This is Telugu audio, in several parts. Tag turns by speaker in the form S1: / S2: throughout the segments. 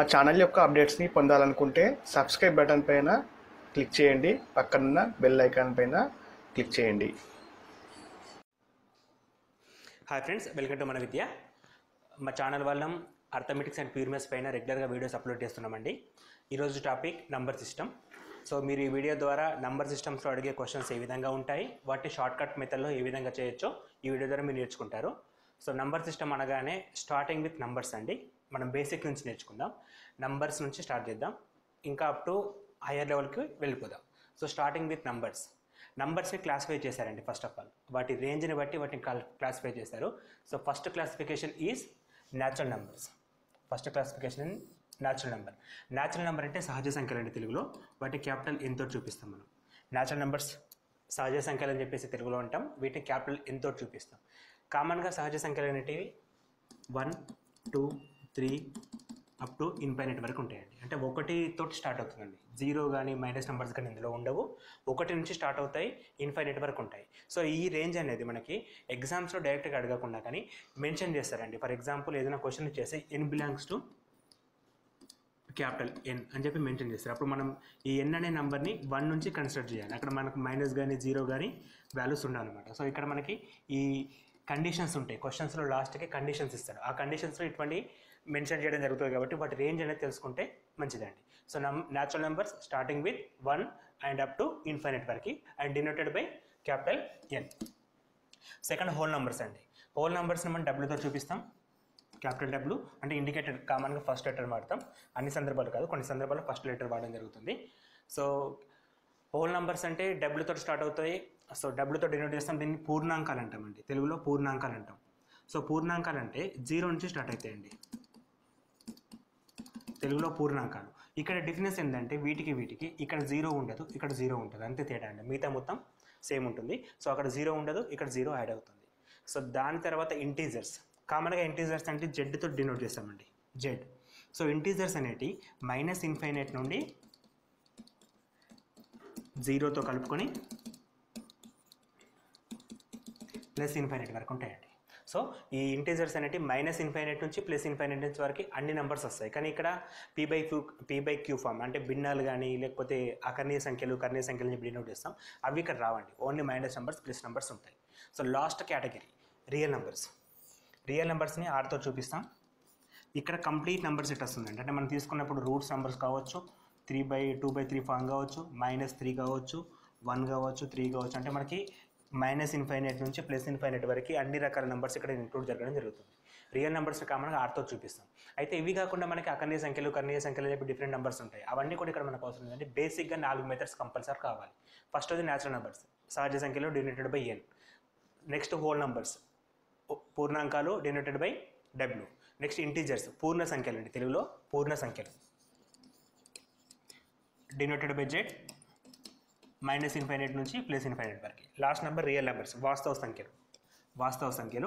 S1: ఛానల్ యొక్క అప్డేట్స్ని పొందాలనుకుంటే సబ్స్క్రైబ్ బటన్ పైన క్లిక్ చేయండి పక్కనున్న బెల్ ఐకాన్ పైన క్లిక్ చేయండి
S2: హాయ్ ఫ్రెండ్స్ వెల్కమ్ టు మన విద్య మా ఛానల్ వల్ల అర్థమెటిక్స్ అండ్ ప్యూర్మెస్ పైన రెగ్యులర్గా వీడియోస్ అప్లోడ్ చేస్తున్నామండి ఈరోజు టాపిక్ నంబర్ సిస్టమ్ సో మీరు ఈ వీడియో ద్వారా నంబర్ సిస్టమ్స్లో అడిగే క్వశ్చన్స్ ఏ విధంగా ఉంటాయి వాటిని షార్ట్ కట్ మెథడ్లో ఏ విధంగా చేయొచ్చో ఈ వీడియో ద్వారా మీరు నేర్చుకుంటారు సో నంబర్ సిస్టమ్ అనగానే స్టార్టింగ్ విత్ నంబర్స్ అండి మనం బేసిక్ నుంచి నేర్చుకుందాం నంబర్స్ నుంచి స్టార్ట్ చేద్దాం ఇంకా అప్ టు హయ్యర్ లెవెల్కి వెళ్ళిపోదాం సో స్టార్టింగ్ విత్ నంబర్స్ నంబర్స్ని క్లాసిఫై చేశారండి ఫస్ట్ ఆఫ్ ఆల్ వాటి రేంజ్ని బట్టి వాటిని క్లాసిఫై చేశారు so first classification is natural numbers first classification natural number natural number అంటే సహజ సంఖ్యలు అండి తెలుగులో వాటి క్యాపిటల్ ఎంతో చూపిస్తాం మనం న్యాచురల్ నెంబర్స్ సహజ సంఖ్యలు అని చెప్పేసి తెలుగులో అంటాం వీటిని క్యాపిటల్ ఎంతో చూపిస్తాం కామన్గా సహజ సంఖ్యలు అనేటివి one two three up to infinite వరకు ఉంటాయండి అంటే ఒకటి తోటి స్టార్ట్ అవుతుందండి జీరో కానీ మైనస్ నెంబర్స్ కానీ ఇందులో ఉండవు ఒకటి నుంచి స్టార్ట్ అవుతాయి ఇన్ఫైనైట్ వరకు ఉంటాయి సో ఈ రేంజ్ అనేది మనకి ఎగ్జామ్స్లో డైరెక్ట్గా అడగకుండా కానీ మెన్షన్ చేస్తారండి ఫర్ ఎగ్జాంపుల్ ఏదైనా క్వశ్చన్ చేసి N belongs to capital N అని చెప్పి మెన్షన్ చేస్తారు అప్పుడు మనం ఈ ఎన్ అనే నెంబర్ని వన్ నుంచి కన్సిడర్ చేయాలి అక్కడ మనకు మైనస్ కానీ జీరో కానీ వాల్యూస్ ఉండాలన్నమాట సో ఇక్కడ మనకి ఈ కండిషన్స్ ఉంటాయి క్వశ్చన్స్లో లాస్ట్కి కండిషన్స్ ఇస్తాడు ఆ కండిషన్స్లో ఇటువంటి మెన్షన్ చేయడం జరుగుతుంది కాబట్టి వాటి రేంజ్ అనేది తెలుసుకుంటే మంచిదండి సో నమ్ natural numbers starting with one and up to infinite వరకు and denoted by capital N second whole numbers అండి హోల్ నెంబర్స్ని మనం డబ్ల్యూతో చూపిస్తాం క్యాపిటల్ డబ్ల్యూ అంటే ఇండికేటెడ్ కామన్గా ఫస్ట్ లెటర్ వాడతాం అన్ని సందర్భాలు కాదు కొన్ని సందర్భాల్లో ఫస్ట్ లెటర్ వాడడం జరుగుతుంది సో హోల్ నెంబర్స్ అంటే డబ్ల్యూతో స్టార్ట్ అవుతాయి సో డబ్ల్యూతో డినోట్ చేస్తాం దీన్ని పూర్ణాంకాలు అంటామండి తెలుగులో పూర్ణాంకాలు అంటాం సో పూర్ణాంకాలు అంటే జీరో నుంచి స్టార్ట్ అవుతాయండి తెలుగులో పూర్ణాంకాలు ఇక్కడ డిఫరెన్స్ ఏంటంటే వీటికి వీటికి ఇక్కడ జీరో ఉండదు ఇక్కడ జీరో ఉంటుంది అంతే తేడా అండి మిగతా మొత్తం సేమ్ ఉంటుంది సో అక్కడ జీరో ఉండదు ఇక్కడ జీరో యాడ్ అవుతుంది సో దాని తర్వాత ఇంటీజర్స్ కామన్గా ఇంటీజర్స్ అంటే జెడ్తో డినోట్ చేస్తామండి జెడ్ సో ఇంటీజర్స్ అనేటి మైనస్ ఇన్ఫైనైట్ నుండి జీరోతో కలుపుకొని ప్లస్ ఇన్ఫైనైట్ వరకు ఉంటాయండి సో ఈ ఇంటీజర్స్ అనేవి మైనస్ ఇన్ఫైనైట్ నుంచి ప్లస్ ఇన్ఫైనైట్ నుంచి వరకు అన్ని నెంబర్స్ వస్తాయి కానీ ఇక్కడ P by Q P by Q form అంటే భిన్నాలు కానీ లేకపోతే అకర్ణీయ సంఖ్యలు కర్ణీయ సంఖ్యలు చెప్పి డినోట్ చేస్తాం అవి ఇక్కడ రావండి only minus numbers plus numbers ఉంటాయి so last category real numbers real నెంబర్స్ని ఆర్తో చూపిస్తాం ఇక్కడ కంప్లీట్ నెంబర్ సెట్ వస్తుందండి అంటే మనం తీసుకున్నప్పుడు రూట్స్ నెంబర్స్ కావచ్చు three by two by three form కావచ్చు మైనస్ త్రీ కావచ్చు వన్ కావచ్చు త్రీ కావచ్చు అంటే మనకి మైనస్ ఇన్ఫైనైట్ నుంచి ప్లస్ ఇన్ఫైనైట్ వరకు అన్ని రకాల నెంబర్స్ ఇక్కడ ఇంక్లూడ్ జరగడం జరుగుతుంది రియల్ నెంబర్స్ కామన్గా ఆర్తో చూపిస్తాం అయితే ఇవి కాకుండా మనకి అకర్ణీయ సంఖ్యలు కర్ణీయ సంఖ్యలు చెప్పి డిఫరెంట్ నెంబర్స్ ఉంటాయి అవన్నీ కూడా ఇక్కడ మనకు అవసరం ఏంటంటే బేసిక్గా నాలుగు మెథడ్స్ కంపల్సరీ కావాలి ఫస్ట్ అది న్యాచురల్ నెంబర్స్ సహజ సంఖ్యలు denoted by N next whole numbers పూర్ణాంకాలు denoted by W next integers పూర్ణ సంఖ్యలు అండి తెలుగులో పూర్ణ సంఖ్యలు denoted by Z minus infinite నుంచి ప్లస్ ఇన్ఫైనైట్ వరకు లాస్ట్ నెంబర్ రియల్ నెంబర్స్ వాస్తవ సంఖ్యలు వాస్తవ సంఖ్యలు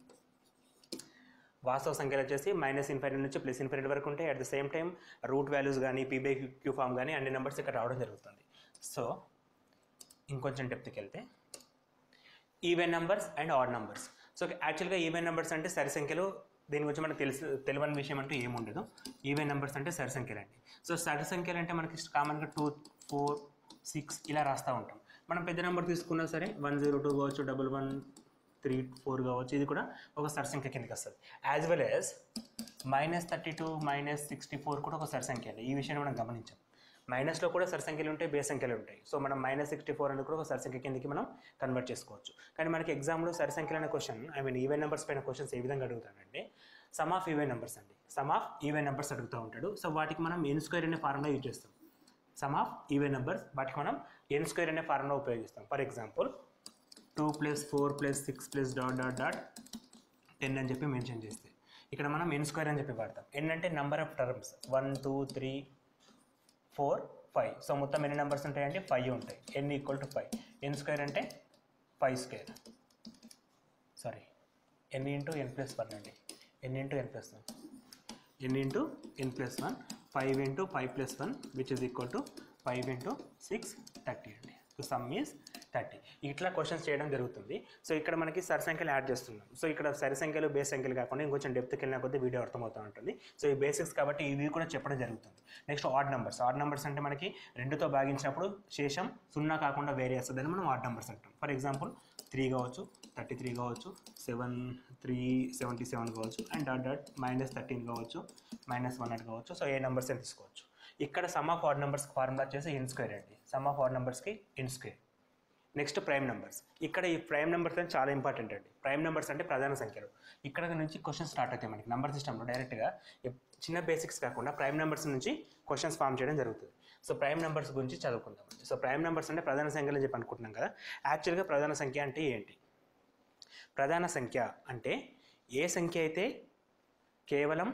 S2: వాస్తవ సంఖ్యలు వచ్చేసి మైనస్ ఇన్ఫైనైట్ నుంచి ప్లస్ ఇన్ఫైనైట్ వరకు ఉంటాయి at the same time root values కానీ పీబై క్యూ ఫామ్ కానీ అన్ని నెంబర్స్ ఇక్కడ రావడం జరుగుతుంది సో ఇంకొంచెం డెప్త్కి వెళ్తే even numbers and odd numbers so యాక్చువల్గా ఈవెన్ నెంబర్స్ అంటే సరి సంఖ్యలు దీని గురించి మనకు తెలుసు తెలియని విషయం అంటూ ఏముండదు ఈవెన్ నెంబర్స్ అంటే సరి సంఖ్యలు అండి సో సరి సంఖ్యలు అంటే మనకి కామన్గా టూ ఫోర్ సిక్స్ ఇలా రాస్తూ ఉంటాం మనం పెద్ద నెంబర్ తీసుకున్నా సరే వన్ జీరో టూ కావచ్చు డబుల్ వన్ త్రీ ఫోర్ కావచ్చు ఇది కూడా ఒక సరి సంఖ్య కిందకి వస్తుంది as well as minus thirty two minus sixty four కూడా ఒక సరి సంఖ్య అండి ఈ విషయాన్ని మనం గమనించాం మైనస్లో కూడా సరి సంఖ్యలు ఉంటాయి బేస్ సంఖ్యలు ఉంటాయి సో మనం మైనస్ సిక్స్టీ ఫోర్ అనేది కూడా ఒక సరి సంఖ్య కిందకి మనం కన్వర్ట్ చేసుకోవచ్చు కానీ మనకి ఎగ్జామ్లో సరి సంఖ్యలు అనే question I mean even numbers పైన క్వశ్చన్స్ ఏ విధంగా అడుగుతాడంటే సమ్ ఆఫ్ ఈవెన్ నెంబర్స్ అండి సమ్ ఆఫ్ ఈవెన్ నెంబర్స్ అడుగుతూ ఉంటాడు సో వాటికి మనం ఎన్ స్క్వేర్ అనే ఫార్ములా యూజ్ చేస్తాం సమ్ ఆఫ్ ఈవెన్ నెంబర్స్ వాటికి మనం ఎన్ స్క్వేర్ అనే ఫార్ములా ఉపయోగిస్తాం for example two plus four plus six plus dot dot dot ten అని చెప్పి మెన్షన్ చేస్తే ఇక్కడ మనం ఎన్ స్క్వేర్ అని చెప్పి వాడతాం ఎన్ అంటే number of terms one two three four five so మొత్తం ఎన్ని నెంబర్స్ ఉంటాయంటే ఫైవ్ ఉంటాయి N equal to five N square అంటే five square sorry N into ఎన్ ప్లస్ వన్ అండి N into N plus one N into N plus one five into five plus one which is equal to five into six thirty అండి సో సమ్ ఈజ్ థర్టీ ఇట్లా క్వశ్చన్స్ చేయడం జరుగుతుంది సో ఇక్కడ మనకి సరి సంఖ్యలు యాడ్ చేస్తున్నాం సో ఇక్కడ సరి సంఖ్యలు బేస్ సంఖ్యలు కాకుండా ఇంకొంచెం డెప్త్కి వెళ్ళిన కొద్దీ వీడియో అర్థమవుతూ ఉంటుంది సో ఈ బేసిక్స్ కాబట్టి ఇవి కూడా చెప్పడం జరుగుతుంది next odd numbers odd numbers అంటే మనకి రెండుతో భాగించినప్పుడు శేషం సున్నా కాకుండా వేరే వస్తుందని మనం ఆడ్ నెంబర్స్ అంటాం ఫర్ ఎగ్జాంపుల్ త్రీ కావచ్చు థర్టీ త్రీ కావచ్చు సెవెన్ త్రీ సెవెంటీ సెవెన్ కావచ్చు and dot dot minus thirteen కావచ్చు మైనస్ వన్ అట్ కావచ్చు సో ఏ నెంబర్స్ అని తీసుకోవచ్చు ఇక్కడ sum of odd numbers formula వచ్చేసి ఇన్ స్క్వేర్ అండి సమ్ ఆఫ్ ఆడ్ నెంబర్స్కి N square next prime numbers ఇక్కడ ఈ ప్రైమ్ నెంబర్స్ అని చాలా ఇంపార్టెంట్ అండి ప్రైమ్ నెంబర్స్ అంటే ప్రధాన సంఖ్యలు ఇక్కడ నుంచి క్వశ్చన్స్ స్టార్ట్ అవుతాయి మనకి నెంబర్ సిస్టంలో డైరెక్ట్గా చిన్న బేసిక్స్ కాకుండా ప్రైమ్ నెంబర్స్ నుంచి క్వశ్చన్స్ ఫామ్ చేయడం జరుగుతుంది సో ప్రైమ్ నెంబర్స్ గురించి చదువుకుందాం సో ప్రైమ్ నెంబర్స్ అంటే ప్రధాన సంఖ్యలు అని చెప్పి అనుకుంటున్నాం కదా యాక్చువల్గా ప్రధాన సంఖ్య అంటే ఏంటి ప్రధాన సంఖ్య అంటే ఏ సంఖ్య అయితే కేవలం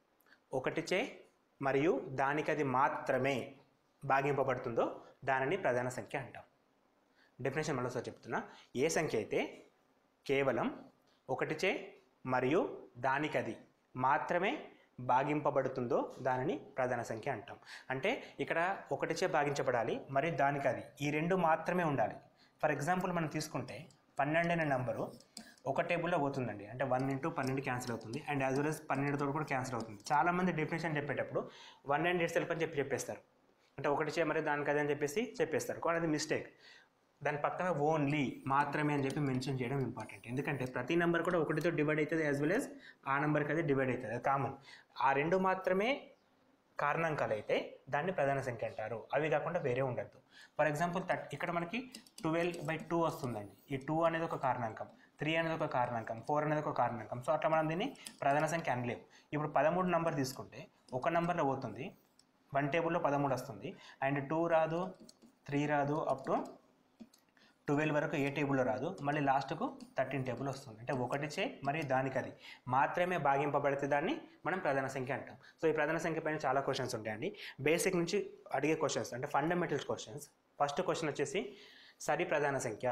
S2: ఒకటిచే మరియు దానికి అది మాత్రమే భాగింపబడుతుందో దానిని ప్రధాన సంఖ్య అంటాం డెఫినేషన్ మరోసారి చెప్తున్నా ఏ సంఖ్య అయితే కేవలం ఒకటిచే మరియు దానికది మాత్రమే భాగింపబడుతుందో దానిని ప్రధాన సంఖ్య అంటాం అంటే ఇక్కడ ఒకటిచే భాగించబడాలి మరియు దానికది ఈ రెండు మాత్రమే ఉండాలి ఫర్ ఎగ్జాంపుల్ మనం తీసుకుంటే పన్నెండు అనే నెంబరు ఒక టేబుల్లో పోతుందండి అంటే వన్ ఇంటూ పన్నెండు క్యాన్సిల్ అవుతుంది అండ్ యాజ్ వెల్ as పన్నెండుతో కూడా క్యాన్సిల్ అవుతుంది చాలామంది డెఫినేషన్ చెప్పేటప్పుడు వన్ అండ్ ఎయిట్ సెల్ఫ్ అని చెప్పి చెప్పేస్తారు అంటే ఒకటి చే మరి దానికి అదే అని చెప్పేసి చెప్పేస్తారు కానీ అది మిస్టేక్ దాని పక్కన ఓన్లీ మాత్రమే అని చెప్పి మెన్షన్ చేయడం ఇంపార్టెంట్ ఎందుకంటే ప్రతి నెంబర్ కూడా ఒకటితో డివైడ్ అవుతుంది యాజ్ వెల్ as ఆ నెంబర్కి అది డివైడ్ అవుతుంది అది కామన్ ఆ రెండు మాత్రమే కారణాంకాలు అయితే దాన్ని ప్రధాన సంఖ్య అంటారు అవి కాకుండా వేరే ఉండద్దు ఫర్ ఎగ్జాంపుల్ థర్ట్ ఇక్కడ మనకి ట్వెల్వ్ బై టూ వస్తుందండి ఈ టూ అనేది ఒక కారణాంకం త్రీ అనేది ఒక కారణాంకం ఫోర్ అనేది ఒక కారణాంకం సో అట్లా మనం దీన్ని ప్రధాన సంఖ్య అనలేము ఇప్పుడు పదమూడు నెంబర్ తీసుకుంటే ఒక నెంబర్లో పోతుంది వన్ టేబుల్లో పదమూడు వస్తుంది అండ్ టూ రాదు త్రీ రాదు అప్ టు ట్వెల్వ్ వరకు ఏ టేబుల్లో రాదు మళ్ళీ లాస్ట్కు థర్టీన్ టేబుల్ వస్తుంది అంటే ఒకటి చే మరి దానికి అది మాత్రమే భాగింపబడితే దాన్ని మనం ప్రధాన సంఖ్య అంటాం సో ఈ ప్రధాన సంఖ్య పైన చాలా క్వశ్చన్స్ ఉంటాయండి బేసిక్ నుంచి అడిగే క్వశ్చన్స్ అంటే ఫండమెంటల్స్ క్వశ్చన్స్ ఫస్ట్ క్వశ్చన్ వచ్చేసి సరి ప్రధాన సంఖ్య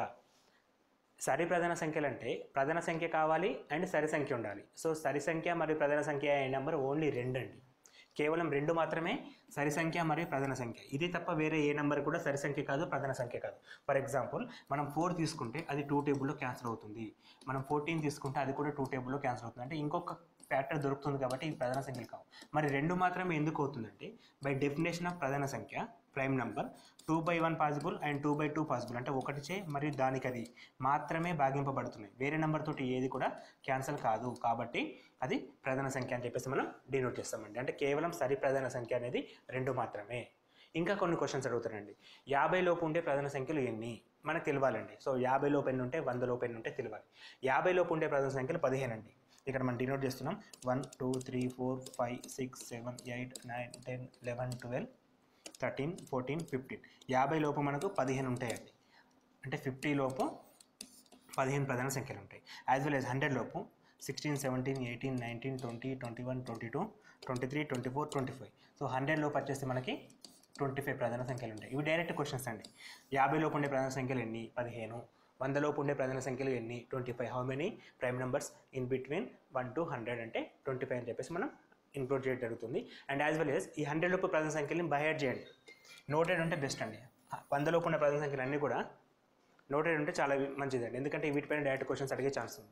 S2: సరి ప్రధాన సంఖ్యలు అంటే ప్రధాన సంఖ్య కావాలి అండ్ సరి సంఖ్య ఉండాలి సో సరి సంఖ్య మరియు ప్రధాన సంఖ్య అనే నెంబర్ ఓన్లీ రెండు అండి కేవలం రెండు మాత్రమే సరి సంఖ్య మరియు ప్రధాన సంఖ్య ఇది తప్ప వేరే ఏ నెంబర్ కూడా సరి సంఖ్య కాదు ప్రధాన సంఖ్య కాదు ఫర్ ఎగ్జాంపుల్ మనం ఫోర్ తీసుకుంటే అది టూ టేబుల్లో క్యాన్సిల్ అవుతుంది మనం ఫోర్టీన్ తీసుకుంటే అది కూడా టూ టేబుల్లో క్యాన్సిల్ అవుతుంది అంటే ఇంకొక ఫ్యాక్టర్ దొరుకుతుంది కాబట్టి ఈ ప్రధాన సంఖ్యలు కావు మరి రెండు మాత్రమే ఎందుకు అవుతుందంటే బై డెఫినేషన్ ఆఫ్ ప్రధాన సంఖ్య prime number two by one possible and two by two possible అంటే ఒకటి చే మరియు దానికి అది మాత్రమే భాగింపబడుతున్నాయి వేరే నెంబర్ తోటి ఏది కూడా క్యాన్సిల్ కాదు కాబట్టి అది ప్రధాన సంఖ్య అని చెప్పేసి మనం డినోట్ చేస్తామండి అంటే కేవలం సరి ప్రధాన సంఖ్య అనేది రెండు మాత్రమే ఇంకా కొన్ని క్వశ్చన్స్ అడుగుతారండి యాభై లోపు ఉండే ప్రధాన సంఖ్యలు ఎన్ని మనకు తెలియాలండి సో యాభై లోపు ఎన్ని ఉంటే వంద లోపు ఎన్ని ఉంటే తెలియాలి యాభై లోపు ఉండే ప్రధాన సంఖ్యలు పదిహేను అండి ఇక్కడ మనం డినోట్ చేస్తున్నాం one two three four five six seven eight nine ten eleven twelve thirteen fourteen fifteen యాభై లోపు మనకు పదిహేను ఉంటాయండి అంటే ఫిఫ్టీ లోపు పదిహేను ప్రధాన సంఖ్యలు ఉంటాయి యాజ్ వెల్ యాజ్ హండ్రెడ్ లోపు sixteen seventeen eighteen nineteen twenty twenty one twenty two twenty three twenty four twenty five so hundred లోపు వచ్చేసి మనకి ట్వంటీ ఫైవ్ ప్రధాన సంఖ్యలు ఉంటాయి ఇవి డైరెక్ట్ క్వశ్చన్స్ అండి యాభై లోపు ఉండే ప్రధాన సంఖ్యలు ఎన్ని పదిహేను వందలోపు ఉండే ప్రధాన సంఖ్యలు ఎన్ని twenty five how many prime numbers in between one to hundred అంటే ట్వంటీ ఫైవ్ అని చెప్పేసి మనం ఇంక్లూడ్ చేయడం జరుగుతుంది అండ్ యాజ్ వెల్ యాజ్ ఈ హండ్రెడ్ లోపు ప్రధాన సంఖ్యలని బైహెడ్ చేయండి నోటెడ్ ఉంటే బెస్ట్ అండి వందలోపు ఉన్న ప్రధాన సంఖ్యలు అన్నీ కూడా నోటెడ్ ఉంటే చాలా మంచిదండి ఎందుకంటే వీటిపైన డైరెక్ట్ క్వశ్చన్స్ అడిగే ఛాన్స్ ఉంది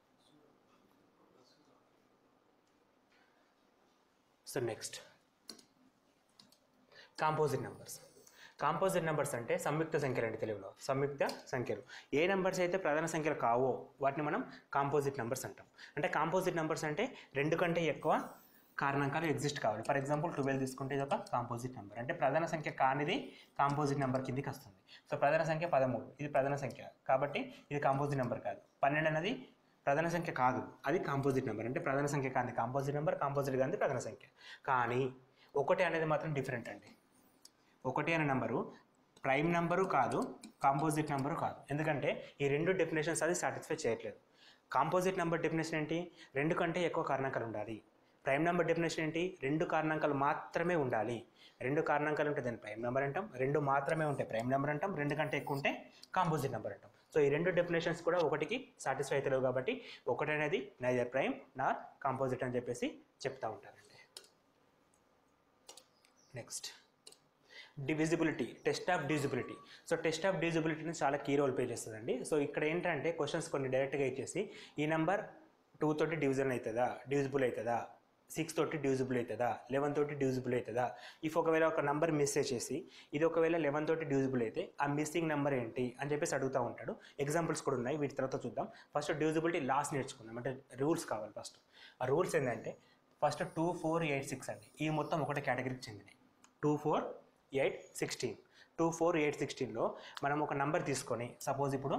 S2: so next composite numbers composite numbers అంటే సంయుక్త సంఖ్యలు అండి తెలుగులో సంయుక్త సంఖ్యలు ఏ నెంబర్స్ అయితే ప్రధాన సంఖ్యలు కావో వాటిని మనం కాంపోజిట్ నెంబర్స్ అంటాం అంటే కాంపోజిట్ నెంబర్స్ అంటే రెండు కంటే ఎక్కువ కారణాంకాలు ఎగ్జిస్ట్ కావాలి ఫర్ ఎగ్జాంపుల్ ట్వెల్వ్ తీసుకుంటే ఇది ఒక కాంపోజిట్ నెంబర్ అంటే ప్రధాన సంఖ్య కానిది కాంపోజిట్ నెంబర్ కిందికి వస్తుంది సో ప్రధాన సంఖ్య పదమూడు ఇది ప్రధాన సంఖ్య కాబట్టి ఇది కాంపోజిట్ నెంబర్ కాదు పన్నెండు అనేది ప్రధాన సంఖ్య కాదు అది కాంపోజిట్ నెంబర్ అంటే ప్రధాన సంఖ్య కాదు కాంపోజిట్ నెంబర్ కాంపోజిట్ కాదు ప్రధాన సంఖ్య కానీ ఒకటి అనేది మాత్రం డిఫరెంట్ అండి ఒకటి అనే నెంబరు ప్రైమ్ నెంబరు కాదు కాంపోజిట్ నెంబరు కాదు ఎందుకంటే ఈ రెండు డెఫినేషన్స్ అది సాటిస్ఫై చేయట్లేదు కాంపోజిట్ నెంబర్ డెఫినేషన్ ఏంటి రెండు కంటే ఎక్కువ కారణాంకాలు ఉండాలి ప్రైమ్ నెంబర్ డెఫినేషన్ ఏంటి రెండు కారణాంకాలు మాత్రమే ఉండాలి రెండు కారణాంకాలు ఉంటే దాన్ని ప్రైమ్ నెంబర్ అంటాం రెండు మాత్రమే ఉంటే ప్రైమ్ నెంబర్ అంటాం రెండు కంటే ఎక్కువ ఉంటే కాంపోజిట్ నెంబర్ అంటాం సో ఈ రెండు డెఫినేషన్స్ కూడా ఒకటికి సాటిస్ఫై అవుతలేవు కాబట్టి ఒకటి అనేది నైదర్ ప్రైమ్ నార్ కాంపోజిట్ అని చెప్పేసి చెప్తా ఉంటారండి next divisibility test of divisibility so test of డివిజిబిలిటీని చాలా కీ రోల్ ప్లే చేస్తుందండి సో ఇక్కడ ఏంటంటే క్వశ్చన్స్ కొన్ని డైరెక్ట్గా ఇచ్చేసి ఈ నెంబర్ టూ తోటి డివిజన్ అవుతుందా డివిజిబుల్ అవుతుందా సిక్స్ తోటి డివిజిబుల్ అవుతుందా లెవెన్ తోటి డివిజిబుల్ అవుతుందా ఇఫ్ ఒకవేళ ఒక నెంబర్ మిస్ చేసి ఇది ఒకవేళ లెవెన్ తోటి డివిజిబుల్ అయితే ఆ మిస్సింగ్ నెంబర్ ఏంటి అని చెప్పేసి అడుగుతూ ఉంటాడు ఎగ్జాంపుల్స్ కూడా ఉన్నాయి వీటి తర్వాత చూద్దాం ఫస్ట్ డివిజిబిలిటీ లాస్ట్ నేర్చుకుందాం అంటే రూల్స్ కావాలి ఫస్ట్ ఆ రూల్స్ ఏంటంటే first two four eight six అండి ఈ మొత్తం ఒకటే కేటగిరీకి చెందినవి two four eight sixteen two four eight సిక్స్టీన్లో మనం ఒక నంబర్ తీసుకొని సపోజ్ ఇప్పుడు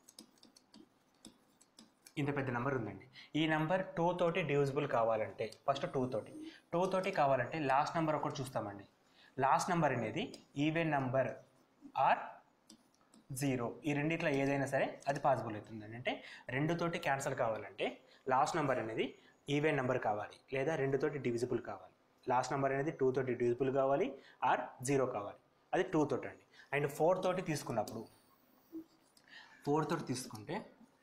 S2: ఇంత పెద్ద నెంబర్ ఉందండి ఈ నెంబర్ టూ తోటి డివిజిబుల్ కావాలంటే ఫస్ట్ టూ తోటి టూ తోటి కావాలంటే లాస్ట్ నెంబర్ ఒకటి చూస్తామండి లాస్ట్ నెంబర్ అనేది ఈవెన్ నెంబర్ ఆర్ జీరో ఈ రెండిట్లో ఏదైనా సరే అది పాసిబుల్ అవుతుందండి అంటే రెండుతోటి క్యాన్సిల్ కావాలంటే లాస్ట్ నెంబర్ అనేది ఈవెన్ నెంబర్ కావాలి లేదా రెండుతోటి డివిజిబుల్ కావాలి లాస్ట్ నెంబర్ అనేది టూ తోటి డివిజిబుల్ కావాలి ఆర్ జీరో కావాలి అది టూ తోటి అండి అండ్ ఫోర్ తోటి తీసుకున్నప్పుడు ఫోర్ తోటి తీసుకుంటే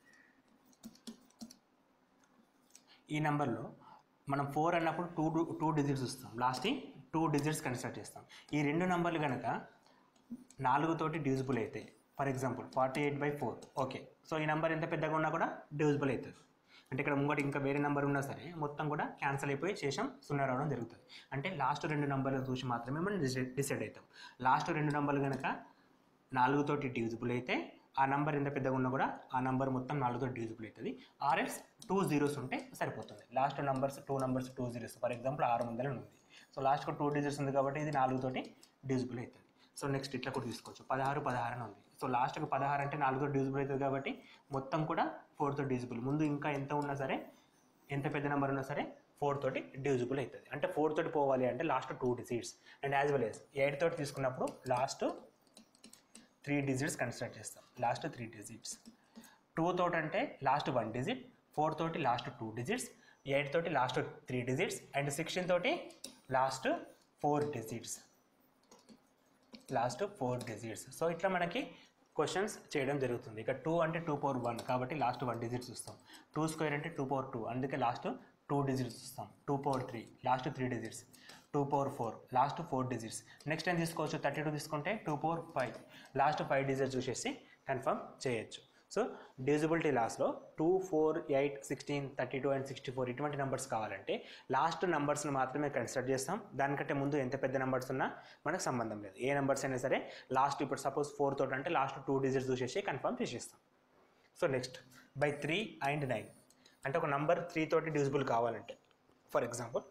S2: ఈ నెంబర్లో మనం ఫోర్ అన్నప్పుడు టూ టూ డిజిట్స్ వస్తాం లాస్ట్ టూ డిజిట్స్ కన్సిడర్ చేస్తాం ఈ రెండు నెంబర్లు కనుక నాలుగుతోటి డివిజిబుల్ అయితే for example forty eight by four okay so ఈ నెంబర్ ఎంత పెద్దగా ఉన్నా కూడా డివిజిబుల్ అవుతుంది అంటే ఇక్కడ ముంగటి ఇంకా వేరే నెంబర్ ఉన్నా సరే మొత్తం కూడా క్యాన్సిల్ అయిపోయి శేషం సున్నా రావడం జరుగుతుంది అంటే లాస్ట్ రెండు నెంబర్లు చూసి మాత్రమే మనం డిసైడ్ డిసైడ్ అవుతాం లాస్ట్ రెండు నెంబర్లు కనుక నాలుగుతోటి డివిజిబుల్ అయితే ఆ నంబర్ ఎంత పెద్దగా ఉన్నా కూడా ఆ నంబర్ మొత్తం నాలుగుతో డివిజిబుల్ అవుతుంది ఆర్ఎల్స్ టూ జీరోస్ ఉంటే సరిపోతుంది last numbers two numbers two zeros for example ఆరు వందలు ఉంది సో లాస్ట్కి టూ డిజిట్స్ ఉంది కాబట్టి ఇది నాలుగుతోటి డివిజిబుల్ అవుతుంది సో నెక్స్ట్ ఇట్లా కూడా తీసుకోవచ్చు పదహారు పదహారు అని ఉంది సో లాస్ట్కి పదహారు అంటే నాలుగుతో డివిజిబుల్ అవుతుంది కాబట్టి మొత్తం కూడా ఫోర్తో డివిజిబుల్ ముందు ఇంకా ఎంత ఉన్నా సరే ఎంత పెద్ద నెంబర్ ఉన్నా సరే ఫోర్ తోటి డివిజిబుల్ అవుతుంది అంటే ఫోర్ తోటి పోవాలి అంటే last two digits and as well as eight తోటి తీసుకున్నప్పుడు లాస్ట్ త్రీ డిజిట్స్ కన్సిడర్ చేస్తాం లాస్ట్ త్రీ డిజిట్స్ టూ తోటి అంటే లాస్ట్ వన్ డిజిట్ ఫోర్ తోటి లాస్ట్ టూ డిజిట్స్ ఎయిట్ తోటి last three digits and sixteen తోటి last four digits last four digits so ఇట్లా మనకి క్వశ్చన్స్ చేయడం జరుగుతుంది ఇక టూ అంటే టూ పవర్ వన్ కాబట్టి లాస్ట్ వన్ డిజిట్స్ వస్తాం టూ స్క్వేర్ అంటే టూ పవర్ టూ అందుకే లాస్ట్ టూ డిజిట్స్ వస్తాం two power three last three digits two power four last four digits next time తీసుకోవచ్చు థర్టీ టూ తీసుకుంటే two power five last five digits చూసేసి కన్ఫర్మ్ చేయొచ్చు సో డివిజిబిలిటీ లాస్లో two four eight sixteen thirty two and sixty four ఇటువంటి నెంబర్స్ కావాలంటే లాస్ట్ నెంబర్స్ని మాత్రమే కన్సిడర్ చేస్తాం దానికంటే ముందు ఎంత పెద్ద నెంబర్స్ ఉన్నా మనకు సంబంధం లేదు ఏ నెంబర్స్ అయినా సరే లాస్ట్ ఇప్పుడు సపోజ్ ఫోర్ తోటి అంటే లాస్ట్ టూ డిజిట్స్ చూసేసి కన్ఫర్మ్ చేసేస్తాం so next by three and nine అంటే ఒక నంబర్ త్రీ తోటి డివిజిబుల్ కావాలంటే for example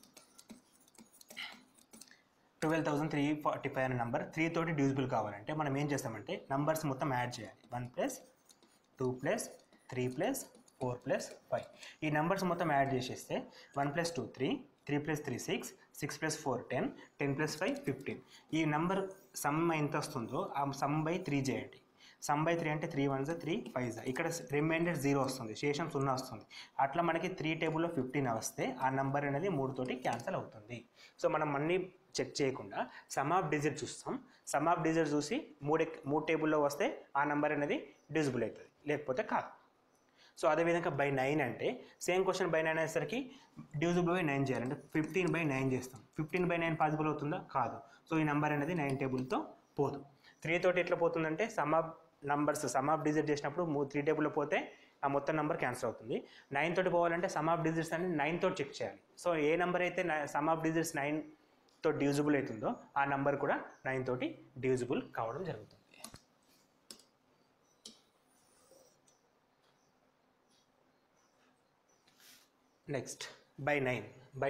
S2: twelve thousand three forty five అనే నెంబర్ త్రీ తోటి డివిజిబుల్ కావాలంటే మనం ఏం చేస్తామంటే నంబర్స్ మొత్తం యాడ్ చేయాలి one plus two plus three plus four plus five ఈ నెంబర్స్ మొత్తం యాడ్ చేసేస్తే one plus two three three plus three six six plus four ten ten plus five fifteen ఈ నెంబర్ సమ్ ఎంత వస్తుందో ఆ సమ్ బై త్రీ చేయండి సమ్ బై త్రీ అంటే త్రీ వన్ జా త్రీ ఫైవ్ జా ఇక్కడ రిమైండర్ జీరో వస్తుంది శేషం సున్నా వస్తుంది అట్లా మనకి త్రీ టేబుల్లో ఫిఫ్టీన్ వస్తే ఆ నెంబర్ అనేది మూడుతోటి క్యాన్సిల్ అవుతుంది సో మనం అన్ని చెక్ చేయకుండా సమ్ ఆఫ్ డిజిట్ చూస్తాం సమ్ ఆఫ్ డిజిట్ చూసి మూడు మూడు టేబుల్లో వస్తే ఆ నెంబర్ అనేది డిజిబుల్ అవుతుంది లేకపోతే కాదు సో అదేవిధంగా బై నైన్ అంటే సేమ్ క్వశ్చన్ బై నైన్ అయ్యేసరికి డివిజిబుల్ బై నైన్ చేయాలి అంటే ఫిఫ్టీన్ బై నైన్ చేస్తాం ఫిఫ్టీన్ బై నైన్ పాసిబుల్ అవుతుందా కాదు సో ఈ నెంబర్ అనేది నైన్ టేబుల్తో పోదు త్రీ తోటి ఎట్లా పోతుందంటే sum of numbers sum of digit చేసినప్పుడు త్రీ టేబుల్లో పోతే ఆ మొత్తం నెంబర్ క్యాన్సిల్ అవుతుంది నైన్ తోటి పోవాలంటే సమ్ ఆఫ్ డిజిట్స్ అనేది నైన్ తోటి చెక్ చేయాలి సో ఏ నెంబర్ అయితే సమ్ ఆఫ్ డిజిట్స్ నైన్ తో డివిజిబుల్ అవుతుందో ఆ నెంబర్ కూడా నైన్ తోటి డివిజిబుల్ కావడం జరుగుతుంది next by nine by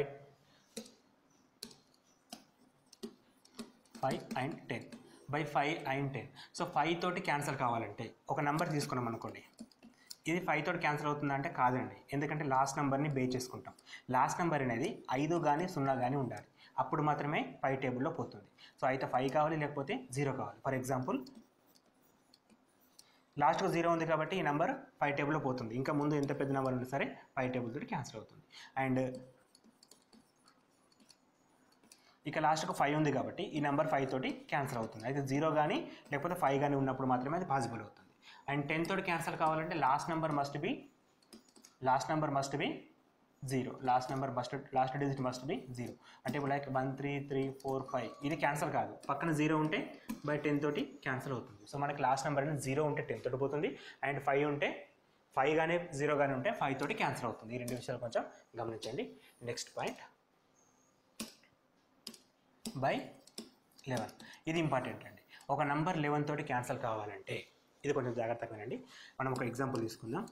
S2: five and ten by five and ten so five తోటి క్యాన్సిల్ కావాలంటే ఒక నెంబర్ తీసుకున్నాం అనుకోండి ఇది ఫైవ్ తోటి క్యాన్సిల్ అవుతుందా అంటే కాదండి ఎందుకంటే లాస్ట్ నెంబర్ని బే చేసుకుంటాం లాస్ట్ నెంబర్ అనేది ఐదు కానీ సున్నా కానీ ఉండాలి అప్పుడు మాత్రమే ఫైవ్ టేబుల్లో పోతుంది సో అయితే ఫైవ్ కావాలి లేకపోతే జీరో కావాలి ఫర్ ఎగ్జాంపుల్ లాస్ట్కు జీరో ఉంది కాబట్టి ఈ నెంబర్ ఫైవ్ టేబుల్లో పోతుంది ఇంకా ముందు ఎంత పెద్ద నెంబర్ ఉన్నా సరే ఫైవ్ టేబుల్ తోటి క్యాన్సిల్ అవుతుంది అండ్ ఇక లాస్ట్కు ఫైవ్ ఉంది కాబట్టి ఈ నెంబర్ ఫైవ్ తోటి క్యాన్సిల్ అవుతుంది అయితే జీరో కానీ లేకపోతే ఫైవ్ కానీ ఉన్నప్పుడు మాత్రమే అది పాసిబుల్ అవుతుంది అండ్ టెన్ తోటి క్యాన్సిల్ కావాలంటే last number must be last number must be zero last number must last digit must be zero అంటే ఇప్పుడు like one three three four five ఇది క్యాన్సల్ కాదు పక్కన జీరో ఉంటే బై టెన్ తోటి క్యాన్సిల్ అవుతుంది సో మనకి లాస్ట్ నెంబర్ అనేది జీరో ఉంటే టెన్ తోటి పోతుంది అండ్ ఫైవ్ ఉంటే ఫైవ్ కానీ జీరో కానీ ఉంటే ఫైవ్ తోటి క్యాన్సిల్ అవుతుంది ఈ రెండు విషయాలు కొంచెం గమనించండి నెక్స్ట్ పాయింట్ బై లెవెన్ ఇది ఇంపార్టెంట్ అండి ఒక నంబర్ లెవెన్ తోటి క్యాన్సిల్ కావాలంటే ఇది కొంచెం జాగ్రత్తగా వినండి మనం ఒక ఎగ్జాంపుల్ తీసుకుందాం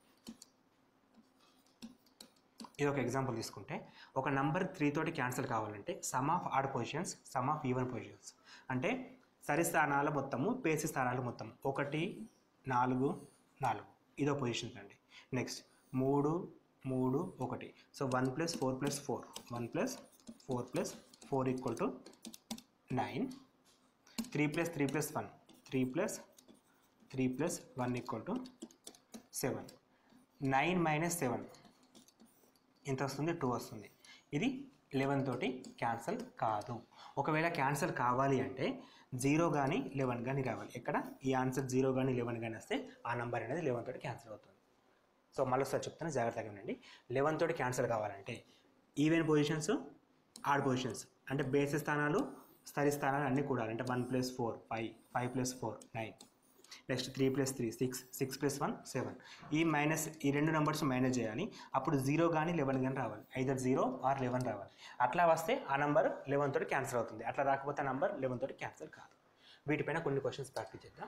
S2: ఇది ఒక ఎగ్జాంపుల్ తీసుకుంటే ఒక నంబర్ త్రీ తోటి క్యాన్సిల్ కావాలంటే sum of odd positions sum of even positions అంటే సరి స్థానాల మొత్తము పేసి స్థానాలు మొత్తం ఒకటి నాలుగు నాలుగు ఇదో పొజిషన్స్ అండి నెక్స్ట్ మూడు మూడు ఒకటి so one plus four plus four one plus four plus four equal to nine three plus three plus one three plus three plus one equal to seven nine minus seven ఎంత వస్తుంది టూ వస్తుంది ఇది లెవెన్ తోటి క్యాన్సల్ కాదు ఒకవేళ క్యాన్సల్ కావాలి అంటే జీరో కానీ లెవెన్ కానీ రావాలి ఎక్కడ ఈ ఆన్సర్ జీరో కానీ లెవెన్ కానీ వస్తే ఆ నెంబర్ అనేది లెవెన్ తోటి క్యాన్సిల్ అవుతుంది సో మళ్ళీ ఒకసారి చెప్తాను జాగ్రత్తగా వినండి లెవెన్ తోటి క్యాన్సిల్ కావాలంటే ఈవెన్ పొజిషన్స్ ఆడ్ పొజిషన్స్ అంటే బేస్ స్థానాలు స్థలి స్థానాలు అన్నీ కూడాలి అంటే one plus four five five plus four nine next three plus three six six plus one seven ఈ మైనస్ ఈ రెండు నెంబర్స్ మైనస్ చేయాలి అప్పుడు జీరో కానీ లెవెన్ కానీ రావాలి ఐదర్ జీరో ఆర్ లెవెన్ రావాలి అట్లా వస్తే ఆ నెంబర్ లెవెన్ తోటి క్యాన్సిల్ అవుతుంది అట్లా రాకపోతే ఆ నెంబర్ లెవెన్ తోటి క్యాన్సిల్ కాదు వీటిపైన కొన్ని క్వశ్చన్స్ ప్రాక్టీస్ చేద్దాం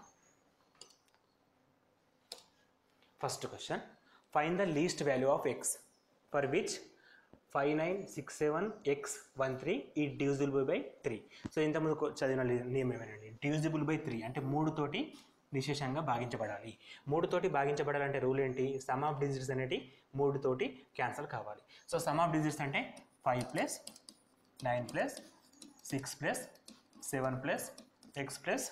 S2: first question find the least value of x for which five nine six seven x one three ఈ డివిజిబుల్ బై త్రీ సో ఇంతకుముందు కొ- చదివిన లి- నియమం ఏమేనండి డివిజిబుల్ బై త్రీ అంటే మూడు తోటి నిశేషంగా భాగించబడాలి మూడు తోటి భాగించబడాలంటే రూల్ ఏంటి సమ్ ఆఫ్ డిజిట్స్ అనేటి మూడు తోటి క్యాన్సల్ కావాలి సో సమ్ ఆఫ్ డిజిట్స్ అంటే five plus nine plus six plus seven plus x plus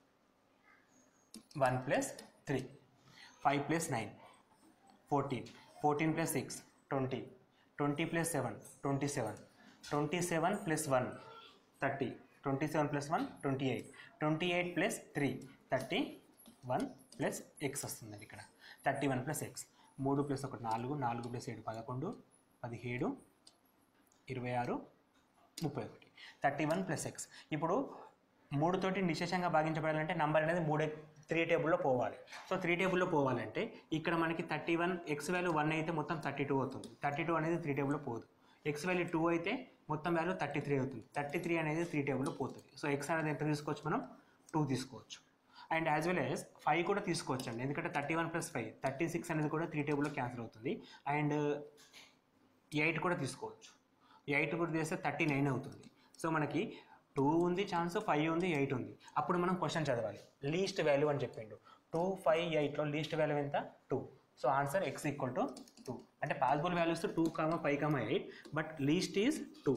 S2: one plus three five plus nine fourteen fourteen plus six twenty twenty plus seven twenty seven twenty seven plus one thirty twenty seven plus one twenty eight twenty eight plus three thirty one plus x వస్తుందండి ఇక్కడ థర్టీ వన్ ప్లస్ ఎక్స్ మూడు ప్లస్ ఒకటి నాలుగు నాలుగు ప్లస్ ఏడు పదకొండు పదిహేడు ఇరవై ఆరు ముప్పై ఒకటి థర్టీ వన్ ప్లస్ ఎక్స్ ఇప్పుడు మూడు తోటి నిశేషంగా భాగించబడాలంటే నంబర్ అనేది మూడే త్రీ టేబుల్లో పోవాలి సో త్రీ టేబుల్లో పోవాలంటే ఇక్కడ మనకి thirty one x value one అయితే మొత్తం థర్టీ టూ అవుతుంది థర్టీ టూ అనేది త్రీ టేబుల్లో పోదు ఎక్స్ వాల్యూ టూ అయితే మొత్తం వాల్యూ థర్టీ త్రీ అవుతుంది థర్టీ త్రీ అనేది త్రీ టేబుల్లో పోతుంది సో ఎక్స్ అనేది ఎంత తీసుకోవచ్చు మనం టూ తీసుకోవచ్చు and as well as five కూడా తీసుకోవచ్చు అండి ఎందుకంటే thirty one plus five thirty six అనేది కూడా త్రీ టేబుల్లో క్యాన్సిల్ అవుతుంది అండ్ ఎయిట్ కూడా తీసుకోవచ్చు ఎయిట్ కూడా చేస్తే థర్టీ నైన్ అవుతుంది సో మనకి టూ ఉంది ఛాన్స్ ఫైవ్ ఉంది ఎయిట్ ఉంది అప్పుడు మనం క్వశ్చన్ చదవాలి లీస్ట్ వాల్యూ అని చెప్పిండు టూ ఫైవ్ ఎయిట్లో లీస్ట్ వాల్యూ ఎంత two so answer x equal to two అంటే possible values two comma five comma eight but least is two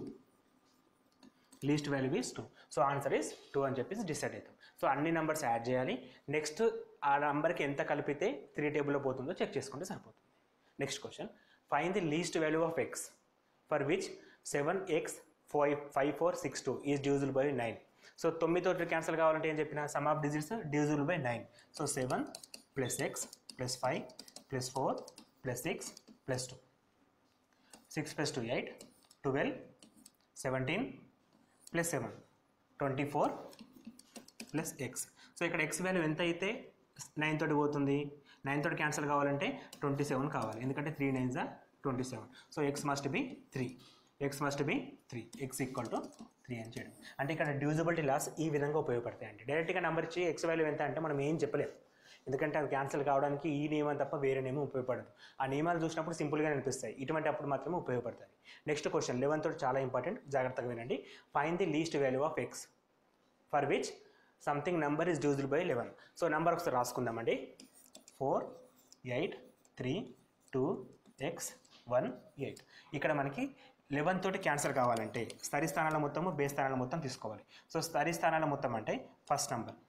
S2: least value is two so answer is two అని చెప్పేసి డిసైడ్ అవుతాం సో అన్ని నెంబర్స్ యాడ్ చేయాలి నెక్స్ట్ ఆ నెంబర్కి ఎంత కలిపితే త్రీ టేబుల్లో పోతుందో చెక్ చేసుకుంటే సరిపోతుంది next question find the least value of x for which seven x five five four six two is divisible by nine so తొమ్మిదితో క్యాన్సిల్ కావాలంటే ఏం చెప్పిన sum of digits divisible by nine so seven plus x plus five plus four plus six plus two six plus two eight twelve seventeen plus seven twenty four plus x so ఇక్కడ ఎక్స్ వాల్యూ ఎంత అయితే నైన్ తోటి పోతుంది నైన్ తోటి క్యాన్సిల్ కావాలంటే ట్వంటీ సెవెన్ కావాలి ఎందుకంటే three nines are twenty seven so x must be three x must be three x equal to three అని చేయడం అంటే ఇక్కడ డ్యూజబిలిటీ లాస్ ఈ విధంగా ఉపయోగపడతాయి అంటే డైరెక్ట్గా నెంబర్ ఇచ్చి ఎక్స్ వాల్యూ ఎంత అంటే మనం ఏం చెప్పలేం ఎందుకంటే అది క్యాన్సిల్ కావడానికి ఈ నియమం తప్ప వేరే నియమం ఉపయోగపడదు ఆ నియమాలు చూసినప్పుడు సింపుల్గా అనిపిస్తాయి ఇటువంటి అప్పుడు మాత్రమే ఉపయోగపడతాయి నెక్స్ట్ క్వశ్చన్ లెవెన్ తోటి చాలా ఇంపార్టెంట్ జాగ్రత్తగా వినండి fine the least value of x for which something number is డ్యూజ్డ్ బై లెవెన్ సో నెంబర్ ఒకసారి రాసుకుందామండి four eight three two x one eight ఇక్కడ మనకి లెవెన్ తోటి క్యాన్సర్ కావాలంటే స్థరి స్థానాల మొత్తము బే స్థానాల మొత్తం తీసుకోవాలి సో స్థరి స్థానాల మొత్తం అంటే first number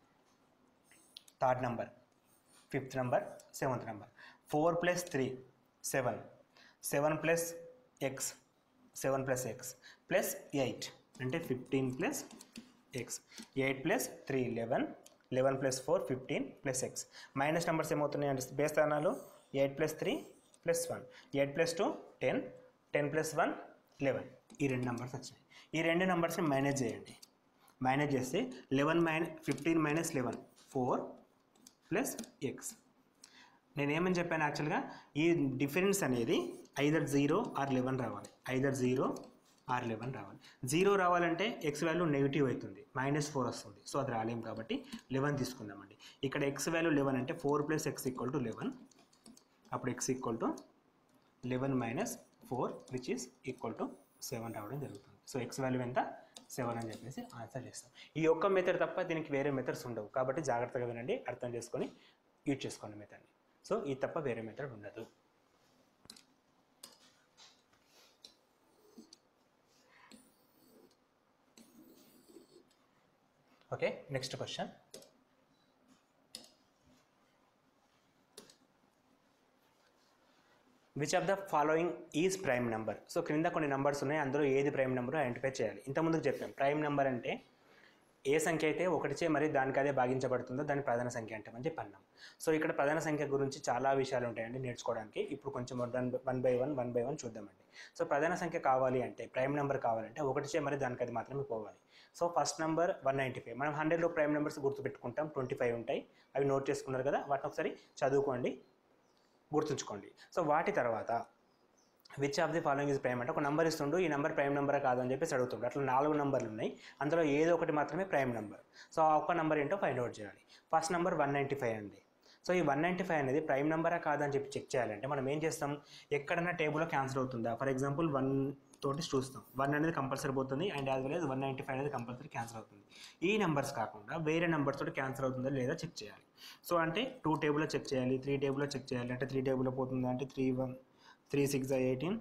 S2: third number fifth number seventh number four plus three seven seven plus x seven plus x plus eight అంటే fifteen plus x eight plus three eleven eleven plus four fifteen plus x minus numbers ఏమవుతున్నాయి అంటే బే స్థానాలు eight plus three plus one eight plus two ten ten plus one eleven ఈ రెండు నెంబర్స్ వచ్చినాయి ఈ రెండు నెంబర్స్ని మేనేజ్ చేయండి మేనేజ్ చేస్తే eleven minus fifteen minus eleven four plus x నేనేమని చెప్పాను యాక్చువల్గా ఈ డిఫరెన్స్ అనేది ఐదర్ జీరో ఆర్ లెవెన్ రావాలి ఐదర్ జీరో ఆర్ లెవెన్ రావాలి జీరో రావాలంటే ఎక్స్ వాల్యూ నెగిటివ్ అవుతుంది మైనస్ ఫోర్ వస్తుంది సో అది రాలేం కాబట్టి లెవెన్ తీసుకుందామండి ఇక్కడ ఎక్స్ వాల్యూ లెవెన్ అంటే four plus x equal to eleven అప్పుడు x equal to eleven minus four which is equal to seven రావడం జరుగుతుంది సో ఎక్స్ వాల్యూ ఎంత సెవెన్ అని చెప్పేసి ఆన్సర్ చేస్తాం ఈ ఒక్క మెథడ్ తప్ప దీనికి వేరే మెథడ్స్ ఉండవు కాబట్టి జాగ్రత్తగా వినండి అర్థం చేసుకొని యూజ్ చేసుకోండి మెథడ్ని సో ఇది తప్ప వేరే మెథడ్ ఉండదు okay next question which of the following is prime number so క్రింద కొన్ని నెంబర్స్ ఉన్నాయి అందులో ఏది ప్రైమ్ నెంబర్ ఐడెంటిఫై చేయాలి ఇంతకుముందుకు చెప్పాం ప్రైమ్ నెంబర్ అంటే ఏ సంఖ్య అయితే ఒకటిచే మరి దానికి అదే భాగించబడుతుందో దాని ప్రధాన సంఖ్య అంటామని చెప్పి అన్నాం సో ఇక్కడ ప్రధాన సంఖ్య గురించి చాలా విషయాలు ఉంటాయండి నేర్చుకోవడానికి ఇప్పుడు కొంచెం one one by one one by one చూద్దామండి సో ప్రధాన సంఖ్య కావాలి అంటే ప్రైమ్ నెంబర్ కావాలంటే ఒకటిచే మరి దానికి అది మాత్రమే పోవాలి so first number one ninety five మనం హండ్రెడ్లో ప్రైమ్ నెంబర్స్ గుర్తుపెట్టుకుంటాం ట్వంటీ ఫైవ్ ఉంటాయి అవి నోట్ చేసుకున్నారు కదా వాటిని ఒకసారి చదువుకోండి గుర్తుంచుకోండి సో వాటి తర్వాత which of the following is prime అంటే ఒక నెంబర్ ఇస్తుండు ఈ నెంబర్ ప్రైమ్ నెంబర్ కాదు అని చెప్పేసి అడుగుతుండు అట్లా నాలుగు నెంబర్లు ఉన్నాయి అందులో ఏదో ఒకటి మాత్రమే ప్రైమ్ నెంబర్ సో ఆ ఒక్క నెంబర్ ఏంటో ఫైండ్ అవుట్ చేయాలి first number one ninety five అండి సో ఈ వన్ నైంటీ ఫైవ్ అనేది ప్రైమ్ నెంబరా కాదని చెప్పి చెక్ చేయాలంటే మనం ఏం చేస్తాం ఎక్కడైనా టేబుల్లో క్యాన్సిల్ అవుతుందా ఫర్ ఎగ్జాంపుల్ వన్ తోటి చూస్తాం వన్ అనేది కంపల్సరీ పోతుంది and as well as one ninety five అనేది కంపల్సరీ క్యాన్సిల్ అవుతుంది ఈ నెంబర్స్ కాకుండా వేరే నెంబర్స్ తోటి క్యాన్సిల్ అవుతుందా లేదా చెక్ చేయాలి సో అంటే టూ టేబుల్లో చెక్ చేయాలి త్రీ టేబుల్లో చెక్ చేయాలి అంటే త్రీ టేబుల్లో పోతుందా అంటే three one three six eighteen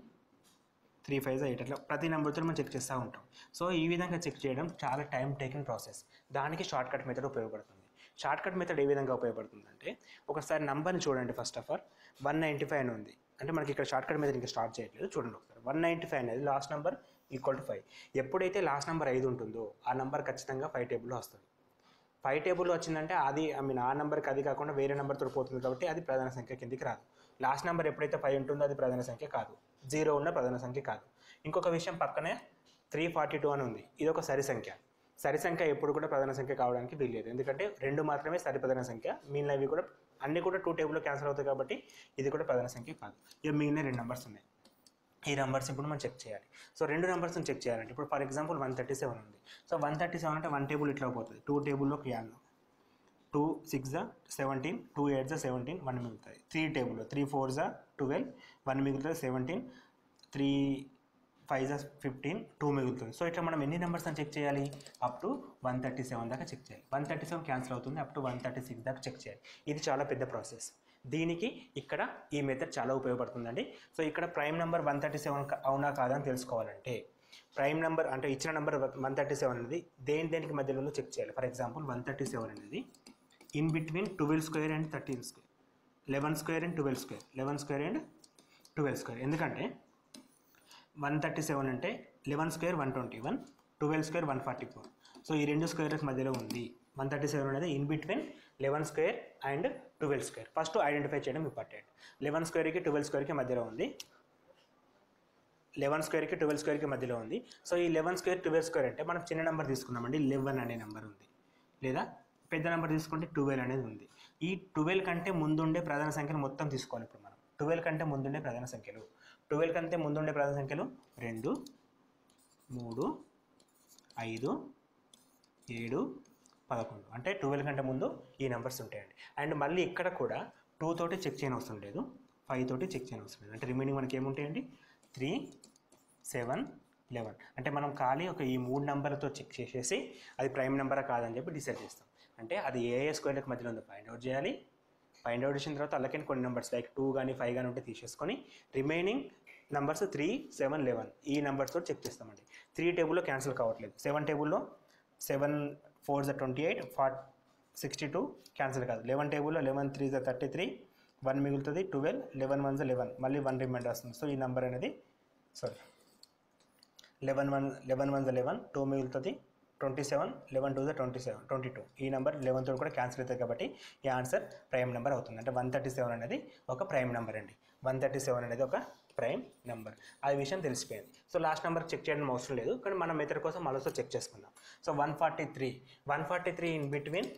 S2: three five eight అట్లా ప్రతి నెంబర్తో మనం చెక్ చేస్తూ ఉంటాం సో ఈ విధంగా చెక్ చేయడం చాలా టైం టేకింగ్ ప్రాసెస్ దానికి షార్ట్ కట్ మెథడ్ ఉపయోగపడుతుంది షార్ట్ కట్ మెథడ్ ఏ విధంగా ఉపయోగపడుతుంది అంటే ఒకసారి నంబర్ని చూడండి first of all one ninety five అని ఉంది అంటే మనకి ఇక్కడ షార్ట్ కట్ మెథడ్ ఇంకా స్టార్ట్ చేయట్లేదు చూడండి ఒకసారి వన్ నైంటీ ఫైవ్ అనేది last number equal to five ఎప్పుడైతే లాస్ట్ నెంబర్ ఐదు ఉంటుందో ఆ నెంబర్ ఖచ్చితంగా ఫైవ్ టేబుల్లో వస్తుంది ఫైవ్ టేబుల్ వచ్చిందంటే అది ఐ మీన్ ఆ నెంబర్కి అది కాకుండా వేరే నెంబర్తో పోతుంది కాబట్టి అది ప్రధాన సంఖ్య కిందికి రాదు లాస్ట్ నెంబర్ ఎప్పుడైతే ఫైవ్ ఉంటుందో అది ప్రధాన సంఖ్య కాదు జీరో ఉన్న ప్రధాన సంఖ్య కాదు ఇంకొక విషయం పక్కనే త్రీ ఫార్టీ టూ అని ఉంది ఇది ఒక సరి సంఖ్య సరి సంఖ్య ఎప్పుడు కూడా ప్రధాన సంఖ్య కావడానికి వీల్లేదు ఎందుకంటే రెండు మాత్రమే సరి ప్రధాన సంఖ్య మిగిలినవి కూడా అన్ని కూడా టూ టేబుల్లో క్యాన్సిల్ అవుతాయి కాబట్టి ఇది కూడా ప్రధాన సంఖ్య కాదు ఇక మిగిలిన రెండు నెంబర్స్ ఉన్నాయి ఈ నెంబర్స్ ఇప్పుడు మనం చెక్ చేయాలి సో రెండు నెంబర్స్ని చెక్ చేయాలంటే ఇప్పుడు for example one thirty seven ఉంది సో వన్ థర్టీ సెవెన్ అంటే వన్ టేబుల్ ఇట్లా పోతుంది టూ టేబుల్లో క్రియాలు టూ సిక్స్ జా సెవెంటీన్ టూ ఎయిట్ జా సెవెంటీన్ వన్ మిగులుతుంది త్రీ టేబుల్లో త్రీ ఫోర్ జా ట్వెల్వ్ వన్ మిగులుతుంది సెవెంటీన్ త్రీ ఫైవ్ జా ఫిఫ్టీన్ టూ మిగులుతుంది సో ఇట్లా మనం ఎన్ని నెంబర్స్ అని చెక్ చేయాలి up to one thirty seven దాకా చెక్ చేయాలి వన్ థర్టీ సెవెన్ క్యాన్సిల్ అవుతుంది up to one thirty six దాకా చెక్ చేయాలి ఇది చాలా పెద్ద ప్రాసెస్ దీనికి ఇక్కడ ఈ మెథడ్ చాలా ఉపయోగపడుతుందండి సో ఇక్కడ prime number one thirty seven అవునా కాదా అని తెలుసుకోవాలంటే ప్రైమ్ నెంబర్ అంటే ఇచ్చిన నెంబర్ వన్ థర్టీ సెవెన్ అనేది దేని దేనికి మధ్యలో ఉందో చెక్ చేయాలి for example one thirty seven అనేది in between twelve square and thirteen square eleven square and twelve square eleven square and twelve square ఎందుకంటే వన్ థర్టీ సెవెన్ అంటే eleven square one twenty one twelve square one forty four so ఈ రెండు స్క్వేర్స్ మధ్యలో ఉంది వన్ థర్టీ సెవెన్ అనేది in between eleven square and twelve square first identify చేయడం ఇంపార్టెంట్ లెవెన్ స్క్వేర్కి ట్వెల్వ్ స్క్వేర్కి మధ్యలో ఉంది లెవెన్ స్క్వేర్కి ట్వెల్వ్ స్క్వేర్కి మధ్యలో ఉంది సో ఈ లెవెన్ స్క్వేర్ ట్వెల్వ్ స్క్వేర్ అంటే మనం చిన్న నెంబర్ తీసుకున్నామండి లెవెన్ అనే నెంబర్ ఉంది లేదా పెద్ద నెంబర్ తీసుకుంటే ట్వెల్వ్ అనేది ఉంది ఈ ట్వెల్వ్ కంటే ముందుండే ప్రధాన సంఖ్యలు మొత్తం తీసుకోవాలి ఇప్పుడు మనం ట్వెల్వ్ కంటే ముందుండే ప్రధాన సంఖ్యలు ట్వెల్వ్ కంటే ముందుండే ప్రధాన సంఖ్యలు రెండు మూడు ఐదు ఏడు పదకొండు అంటే ట్వెల్వ్ కంటే ముందు ఈ నెంబర్స్ ఉంటాయండి అండ్ మళ్ళీ ఇక్కడ కూడా టూ తోటి చెక్ చేయని అవసరం లేదు ఫైవ్ తోటి చెక్ చేయని అవసరం లేదు అంటే రిమైనింగ్ మనకి ఏముంటాయండి త్రీ సెవెన్ లెవెన్ అంటే మనం ఖాళీ ఒక ఈ మూడు నెంబర్లతో చెక్ చేసేసి అది ప్రైమ్ నెంబరా కాదని చెప్పి డిసైడ్ చేస్తాం అంటే అది ఏ ఏ స్క్వేర్లకు మధ్యలో ఉందో ఫైండ్ అవుట్ చేయాలి ఫైండ్ అవుట్ చేసిన తర్వాత అలాగే కొన్ని నెంబర్స్ లైక్ టూ కానీ ఫైవ్ కానీ ఉంటే తీసేసుకొని remaining numbers three seven eleven ఈ నెంబర్స్ తోటి చెక్ చేస్తామండి త్రీ టేబుల్లో క్యాన్సిల్ కావట్లేదు సెవెన్ టేబుల్లో సెవెన్ ఫోర్ జ twenty eight forty sixty two cancel కాదు లెవెన్ టేబుల్లో లెవెన్ త్రీ జ థర్టీ త్రీ వన్ మిగులుతుంది ట్వెల్వ్ లెవెన్ వన్ జ లెవెన్ మళ్ళీ వన్ రిమైండర్ వస్తుంది సో ఈ నెంబర్ అనేది sorry eleven one eleven one జ లెవెన్ టూ మిగులుతుంది twenty seven eleven two the twenty seven twenty two ఈ నెంబర్ లెవెన్ తోటి కూడా క్యాన్సిల్ అవుతుంది కాబట్టి ఈ ఆన్సర్ ప్రైమ్ నెంబర్ అవుతుంది అంటే వన్ థర్టీ సెవెన్ అనేది ఒక ప్రైమ్ నెంబర్ అండి వన్ థర్టీ సెవెన్ అనేది ఒక ప్రైమ్ నెంబర్ ఆ విషయం తెలిసిపోయింది సో లాస్ట్ నెంబర్ చెక్ చేయడం అవసరం లేదు కానీ మన మెథడ్ కోసం మళ్ళీ చెక్ చేసుకుందాం so one forty three one forty three in between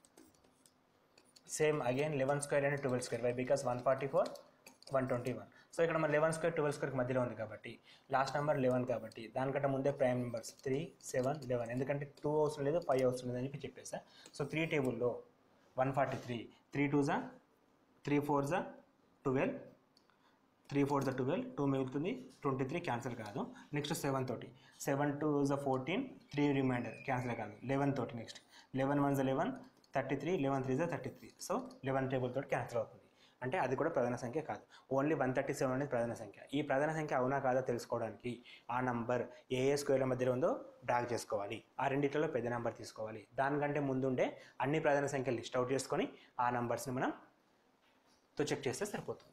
S2: same again eleven square and twelve square why because one forty four one twenty one so ఇక్కడ మన లెవెన్ స్క్వేర్ ట్వెల్వ్ స్క్వేర్కి మధ్యలో ఉంది కాబట్టి లాస్ట్ నెంబర్ లెవెన్ కాబట్టి దానికంటే ముందే prime numbers three seven eleven ఎందుకంటే టూ అవసరం లేదు ఫైవ్ అవసరం లేదు అని చెప్పి చెప్పేసా సో త్రీ టేబుల్లో one forty three three two జా త్రీ ఫోర్ జా ట్వెల్వ్ త్రీ ఫోర్ జా ట్వెల్వ్ టూ మిగులుతుంది ట్వంటీ త్రీ క్యాన్సిల్ కాదు నెక్స్ట్ సెవెన్ తోటి సెవెన్ టూ జా ఫోర్టీన్ త్రీ రిమైండర్ క్యాన్సిల్ కాదు లెవెన్ తోటి నెక్స్ట్ లెవెన్ వన్ జా eleven thirty three eleven three జా thirty three so eleven table తోటి క్యాన్సిల్ అవుతుంది అంటే అది కూడా ప్రధాన సంఖ్య కాదు ఓన్లీ వన్ థర్టీ సెవెన్ అనేది ప్రధాన సంఖ్య ఈ ప్రధాన సంఖ్య అవునా కాదా తెలుసుకోవడానికి ఆ నంబర్ ఏ ఏ స్క్వేర్ల మధ్యలో ఉందో డ్రాగ్ చేసుకోవాలి ఆ రెండిట్లలో పెద్ద నెంబర్ తీసుకోవాలి దానికంటే ముందుండే అన్ని ప్రధాన సంఖ్యలు లిస్ట్ అవుట్ చేసుకొని ఆ నంబర్స్ని మనం తో చెక్ చేస్తే సరిపోతుంది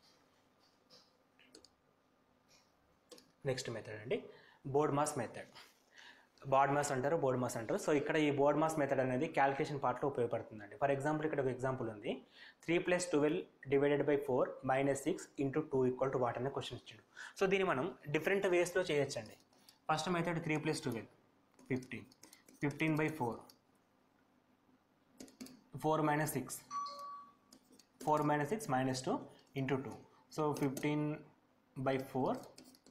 S2: నెక్స్ట్ మెథడ్ అండి BODMAS method BODMAS అంటారు బోర్డ్ మాస్ అంటారు సో ఇక్కడ ఈ బోర్డ్ మాస్ మెథడ్ అనేది క్యాల్కులేషన్ పార్ట్లో ఉపయోగపడుతుందండి ఫర్ ఎగ్జాంపుల్ ఇక్కడ ఒక ఎగ్జాంపుల్ ఉంది three plus twelve divided by four minus six into two equal to what అనే క్వశ్చన్ ఇచ్చాడు సో దీన్ని మనం డిఫరెంట్ వేస్లో చేయొచ్చండి first method three plus twelve fifteen fifteen by four four minus six four minus six minus two into two so fifteen by four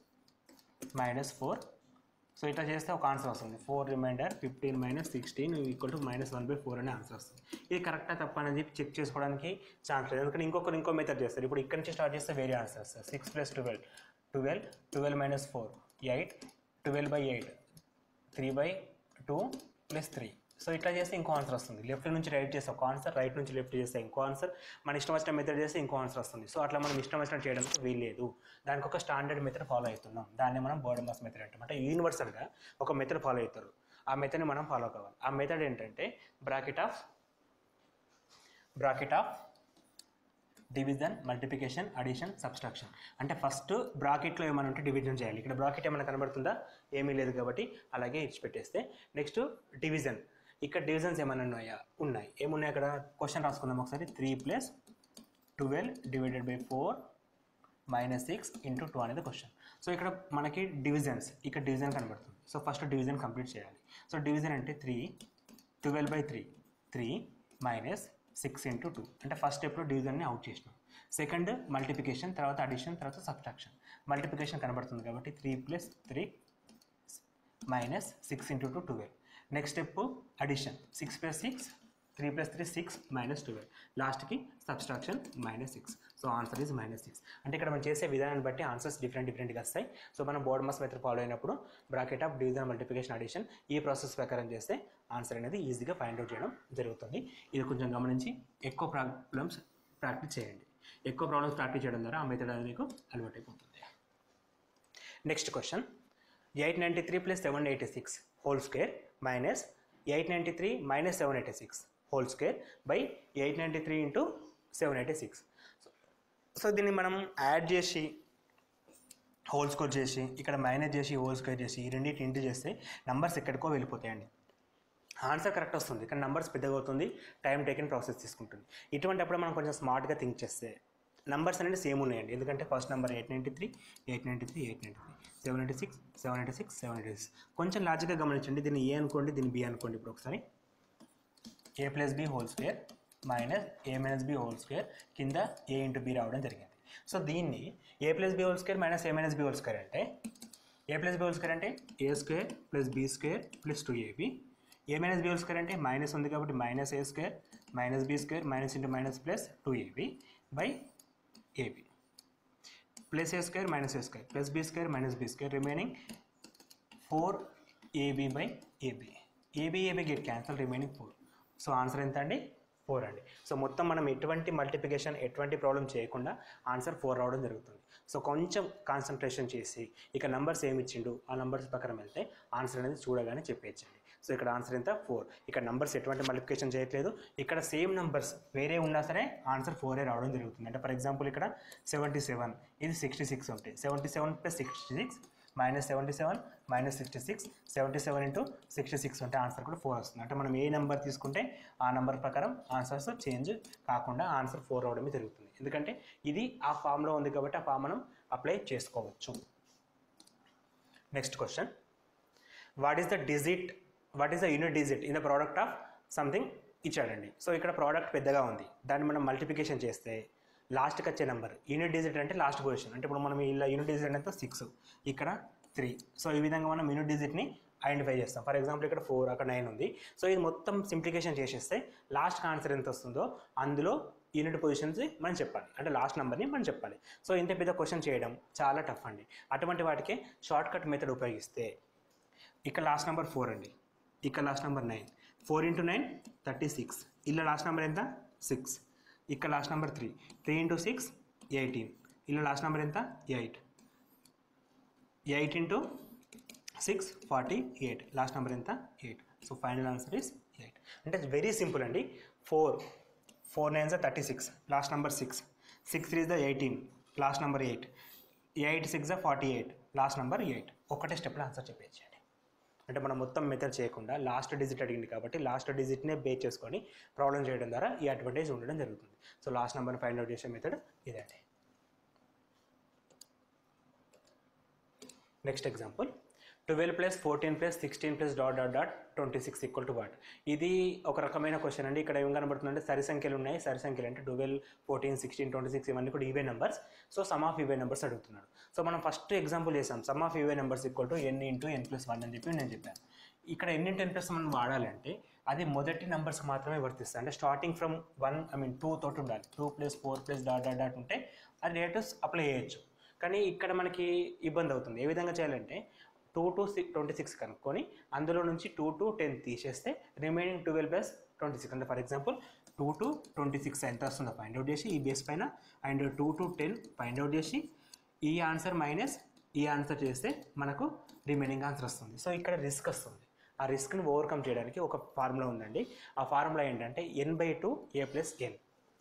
S2: minus four so ఇట్లా చేస్తే ఒక ఆన్సర్ వస్తుంది four remainder fifteen minus sixteen equal to minus one by four అనే ఆన్సర్ వస్తుంది ఇది కరెక్టా తప్ప అనేది చెక్ చేసుకోవడానికి ఛాన్స్ లేదు ఎందుకంటే ఇంకొకరు ఇంకో మెథడ్ చేస్తారు ఇప్పుడు ఇక్కడ నుంచి స్టార్ట్ చేస్తే వేరే ఆన్సర్ వస్తుంది six plus twelve twelve twelve minus four eight twelve by eight three by two plus three so ఇట్లా చేస్తే ఇంకో ఆన్సర్ వస్తుంది లెఫ్ట్ నుంచి రైట్ చేస్తే ఒక ఆన్సర్ రైట్ నుంచి లెఫ్ట్ చేస్తే ఇంకో ఆన్సర్ మన ఇష్టం వచ్చిన మెథడ్ చేస్తే ఇంకో ఆన్సర్ వస్తుంది సో అట్లా మనం ఇష్టం వచ్చినట్టు చేయడానికి వీల్లేదు దానికి ఒక స్టాండర్డ్ మెథడ్ ఫాలో అవుతున్నాం దాన్ని మనం బోర్డ్ మాస్ మెథడ్ అంటాం అంటే యూనివర్సల్గా ఒక మెథడ్ ఫాలో అవుతారు ఆ మెథడ్ని మనం ఫాలో కావాలి ఆ మెథడ్ ఏంటంటే bracket of bracket of division multiplication addition subtraction అంటే ఫస్ట్ బ్రాకెట్లో ఏమైనా ఉంటే డివిజన్ చేయాలి ఇక్కడ బ్రాకెట్ ఏమైనా కనబడుతుందా ఏమీ లేదు కాబట్టి అలాగే ఇచ్చిపెట్టేస్తే నెక్స్ట్ డివిజన్ ఇక్కడ డివిజన్స్ ఏమైనా ఉన్నాయా ఉన్నాయి ఏమున్నాయి అక్కడ క్వశ్చన్ రాసుకుందాం ఒకసారి three plus twelve divided by four minus six into two అనేది క్వశ్చన్ సో ఇక్కడ మనకి డివిజన్స్ ఇక్కడ డివిజన్ కనబడుతుంది సో ఫస్ట్ డివిజన్ కంప్లీట్ చేయాలి సో డివిజన్ అంటే three twelve by three three minus six into two అంటే ఫస్ట్ స్టెప్లో డివిజన్ని అవుట్ చేసినాం సెకండ్ మల్టిప్లికేషన్ తర్వాత అడిషన్ తర్వాత సబ్ట్రాక్షన్ మల్టిప్లికేషన్ కనబడుతుంది కాబట్టి three plus three minus six into two twelve next step addition six plus six three plus three six minus twelve లాస్ట్కి subtraction minus six so answer is minus six అంటే ఇక్కడ మనం చేసే విధానాన్ని బట్టి ఆన్సర్స్ డిఫరెంట్ డిఫరెంట్గా వస్తాయి సో మనం బోర్డ్ మాస్ మెథడ్ ఫాలో అయినప్పుడు bracket of division multiplication addition ఈ ప్రాసెస్ ప్రకారం చేస్తే ఆన్సర్ అనేది ఈజీగా ఫైండ్ అవుట్ చేయడం జరుగుతుంది ఇది కొంచెం గమనించి ఎక్కువ ప్రాబ్లమ్స్ ప్రాక్టీస్ చేయండి ఎక్కువ ప్రాబ్లమ్స్ ప్రాక్టీస్ చేయడం ద్వారా ఆ మెథడ్ అనేది మీకు అలవాటైపోతుంది next question eight ninety three plus seven eighty six whole square minus eight ninety three minus seven eighty six whole square by eight ninety three into seven eighty six so దీన్ని మనం యాడ్ చేసి హోల్ స్కోర్ చేసి ఇక్కడ మైనస్ చేసి హోల్ స్క్వేర్ చేసి ఈ రెండింటి ఇంటూ చేస్తే నంబర్స్ ఎక్కడికో వెళ్ళిపోతాయండి ఆన్సర్ కరెక్ట్ వస్తుంది కానీ నంబర్స్ పెద్దగా అవుతుంది టైం టేకెన్ ప్రాసెస్ తీసుకుంటుంది ఇటువంటి అప్పుడు మనం కొంచెం స్మార్ట్గా థింక్ చేస్తే నంబర్స్ అనేది సేమ్ ఉన్నాయండి ఎందుకంటే first number eight ninety three eight ninety three eight ninety three seven eighty six seven eighty six seven eighty six కొంచెం లాజిక్గా గమనించండి దీన్ని ఏ అనుకోండి దీన్ని బి అనుకోండి ఇప్పుడు ఒకసారి a plus b whole square minus a minus b whole square కింద ఏ ఇంటూ బి రావడం జరిగింది సో దీన్ని a plus b whole square minus a minus b whole square అంటే a plus b whole square అంటే a square plus b square plus two a b a minus b whole square అంటే మైనస్ ఉంది కాబట్టి minus a square minus b square minus into minus plus two AB by a b plus a square minus a square plus b square minus b square remaining four a b by a b a b a b get cancel remaining four so answer ఎంత అండి ఫోర్ అండి సో మొత్తం మనం ఎటువంటి మల్టిప్లికేషన్ ఎటువంటి ప్రాబ్లం చేయకుండా ఆన్సర్ ఫోర్ రావడం జరుగుతుంది సో కొంచెం కాన్సన్ట్రేషన్ చేసి ఇక నంబర్స్ ఏమి ఇచ్చిండు ఆ నంబర్స్ ప్రకారం వెళ్తే ఆన్సర్ అనేది చూడగానే చెప్పేయచ్చండి సో ఇక్కడ ఆన్సర్ ఎంత ఫోర్ ఇక్కడ నంబర్స్ ఎటువంటి మల్టిప్లికేషన్ చేయట్లేదు ఇక్కడ సేమ్ నంబర్స్ వేరే ఉన్నా సరే ఆన్సర్ ఫోరే రావడం జరుగుతుంది అంటే ఫర్ ఎగ్జాంపుల్ ఇక్కడ సెవెంటీ సెవెన్ ఇది సిక్స్టీ సిక్స్ ఉంటాయి seventy seven plus sixty six minus seventy seven minus sixty six seventy seven into sixty six ఉంటే ఆన్సర్ కూడా ఫోర్ వస్తుంది అంటే మనం ఏ నెంబర్ తీసుకుంటే ఆ నెంబర్ ప్రకారం ఆన్సర్స్ చేంజ్ కాకుండా ఆన్సర్ ఫోర్ అవడమే జరుగుతుంది ఎందుకంటే ఇది ఆ ఫామ్లో ఉంది కాబట్టి ఆ ఫామ్ మనం అప్లై చేసుకోవచ్చు next question what is the digit what is the unit digit in the product of something ఇచ్చాడండి సో ఇక్కడ ప్రోడక్ట్ పెద్దగా ఉంది దాన్ని మనం మల్టిప్లికేషన్ చేస్తే లాస్ట్కి వచ్చే నెంబర్ యూనిట్ డిజిట్ అంటే లాస్ట్ పొజిషన్ అంటే ఇప్పుడు మనం ఇలా యూనిట్ డిజిట్ అంటే సిక్స్ ఇక్కడ త్రీ సో ఈ విధంగా మనం యూనిట్ డిజిట్ని ఐడెంటిఫై చేస్తాం ఫర్ ఎగ్జాంపుల్ ఇక్కడ ఫోర్ అక్కడ నైన్ ఉంది సో ఇది మొత్తం సింప్లికేషన్ చేసేస్తే లాస్ట్ ఆన్సర్ ఎంత వస్తుందో అందులో యూనిట్ పొజిషన్స్ మనం చెప్పాలి అంటే లాస్ట్ నెంబర్ని మనం చెప్పాలి సో ఇంత పెద్ద క్వశ్చన్ చేయడం చాలా టఫ్ అండి అటువంటి వాటికే షార్ట్ కట్ మెథడ్ ఉపయోగిస్తే ఇక్కడ లాస్ట్ నెంబర్ ఫోర్ అండి ఇక్కడ last number nine four into nine thirty six ఇలా లాస్ట్ నెంబర్ ఎంత సిక్స్ ఇక్కడ last number three three into six eighteen ఇలా లాస్ట్ నెంబర్ ఎంత eight eight into six forty eight last number ఎంత eight so final answer is eight అంటే వెరీ సింపుల్ అండి four four nines thirty six last number six six three the eighteen last number eight eight six forty eight last number eight ఒకటే స్టెప్లో ఆన్సర్ చెప్పేయండి అంటే మనం మొత్తం మెథడ్ చేయకుండా లాస్ట్ డిజిట్ అడిగింది కాబట్టి లాస్ట్ డిజిట్నే బేస్ చేసుకొని ప్రాబ్లం చేయడం ద్వారా ఈ అడ్వాంటేజ్ ఉండడం జరుగుతుంది so last number find out చేసే మెథడ్ ఇదండి next example twelve plus fourteen plus sixteen plus dot dot dot twenty six equal to what ఇది ఒక రకమైన క్వశ్చన్ అండి ఇక్కడ ఏం కనబడుతుందంటే సరి సంఖ్యలు ఉన్నాయి సరి సంఖ్యలు అంటే twelve fourteen sixteen twenty six ఇవన్నీ కూడా even numbers so sum of even numbers అడుగుతున్నాడు సో మనం ఫస్ట్ ఎగ్జాంపుల్ చేసాం sum of even numbers equal to n into N plus one అని చెప్పి నేను చెప్పాను ఇక్కడ ఎన్ ఇంటూ ఎన్ ప్లస్ మనం వాడాలంటే అది మొదటి నెంబర్స్ మాత్రమే వర్తిస్తుంది అంటే starting from one I mean two తోటి ఉండాలి two plus four plus dot dot dot ఉంటే అది రేటస్ అప్లై చేయొచ్చు కానీ ఇక్కడ మనకి ఇబ్బంది అవుతుంది ఏ విధంగా చేయాలంటే two to six twenty six కనుక్కొని అందులో నుంచి టూ టు టెన్ తీసేస్తే remaining twelve plus twenty six అంటే for example two to twenty six ఎంత వస్తుందో ఫైండ్ అవుట్ చేసి ఈ బేస్ పైన and two to ten find out చేసి ఈ ఆన్సర్ మైనస్ ఈ ఆన్సర్ చేస్తే మనకు రిమైనింగ్ ఆన్సర్ వస్తుంది సో ఇక్కడ రిస్క్ వస్తుంది ఆ రిస్క్ని ఓవర్కమ్ చేయడానికి ఒక ఫార్ములా ఉందండి ఆ ఫార్ములా ఏంటంటే n by two a plus n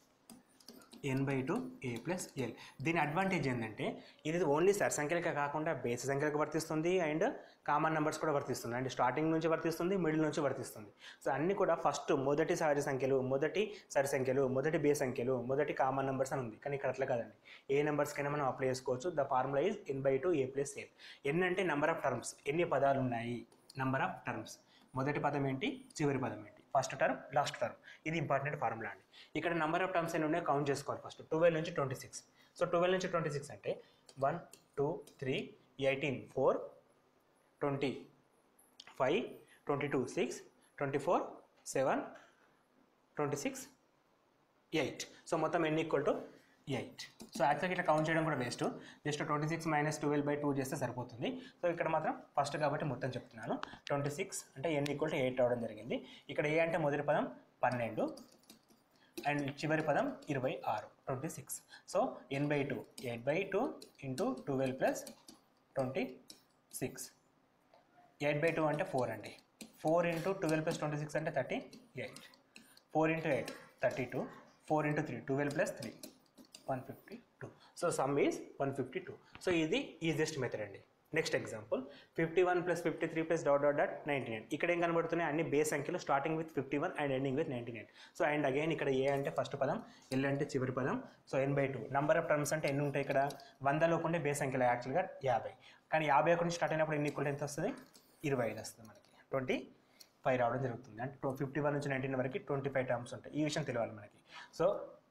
S2: n by two a plus l దీని అడ్వాంటేజ్ ఏంటంటే ఇది ఓన్లీ సర్ సంఖ్యలకే కాకుండా బేస్ సంఖ్యలకు వర్తిస్తుంది అండ్ కామన్ నెంబర్స్ కూడా వర్తిస్తుంది అండ్ స్టార్టింగ్ నుంచి వర్తిస్తుంది మిడిల్ నుంచి వర్తిస్తుంది సో అన్ని కూడా ఫస్ట్ మొదటి సహజ సంఖ్యలు మొదటి సరి సంఖ్యలు మొదటి బేస్ సంఖ్యలు మొదటి కామన్ నెంబర్స్ అని ఉంది కానీ ఇక్కడ అట్లా కాదండి ఏ నెంబర్స్కైనా మనం అప్లై చేసుకోవచ్చు the formula is n by two a plus l n అంటే నెంబర్ ఆఫ్ టర్మ్స్ ఎన్ని పదాలు ఉన్నాయి నెంబర్ ఆఫ్ టర్మ్స్ మొదటి పదం ఏంటి చివరి పదం ఏంటి ఫస్ట్ టర్మ్ లాస్ట్ టర్మ్ ఇది ఇంపార్టెంట్ ఫార్ములా అండి ఇక్కడ నెంబర్ ఆఫ్ టర్మ్స్ ఎన్ని ఉన్నాయో కౌంట్ చేసుకోవాలి ఫస్ట్ ట్వెల్వ్ నుంచి ట్వంటీ సిక్స్ సో ట్వెల్వ్ నుంచి ట్వంటీ సిక్స్ అంటే one two three eighteen four twenty five twenty two six twenty four seven twenty six eight so మొత్తం ఎన్ని ఈక్వల్ టు ఎయిట్ సో యాక్చువల్గా ఇట్లా కౌంట్ చేయడం కూడా waste just twenty six minus twelve by two చేస్తే సరిపోతుంది సో ఇక్కడ మాత్రం ఫస్ట్ కాబట్టి మొత్తం చెప్తున్నాను ట్వంటీ సిక్స్ అంటే ఎన్ ఈక్వల్ టు ఎయిట్ రావడం జరిగింది ఇక్కడ ఏ అంటే మొదటి పదం పన్నెండు అండ్ చివరి పదం ఇరవై ఆరు twenty six so n by two eight by two into twelve plus twenty six eight by two అంటే ఫోర్ అండి four into twelve plus twenty six అంటే thirty eight four into eight thirty two four into three twelve plus three one fifty two so sum is one fifty two so ఇది ఈజియెస్ట్ మెథడ్ అండి next example fifty one plus fifty three plus dot dot dot ninety nine ఇక్కడ ఏం కనబడుతున్నాయి అన్ని బేస్ సంఖ్యలు starting with fifty one and ending with ninety nine so and again ఇక్కడ ఏ అంటే ఫస్ట్ పదం ఎల్ అంటే చివరి పదం so n by two number of terms అంటే ఎన్ని ఉంటాయి ఇక్కడ వందలోపు ఉండే బేస్ సంఖ్యలు యాక్చువల్గా యాభై కానీ యాభై ఒకటి నుంచి స్టార్ట్ అయినప్పుడు ఎన్ని ఈక్వల్ ఎంత వస్తుంది ఇరవై ఐదు వస్తుంది మనకి ట్వంటీ ఫైవ్ రావడం జరుగుతుంది అంటే ఫిఫ్టీ వన్ నుంచి నైన్టీన్ వరకు ట్వంటీ ఫైవ్ టర్మ్స్ ఉంటాయి ఈ విషయం తెలియాలి మనకి so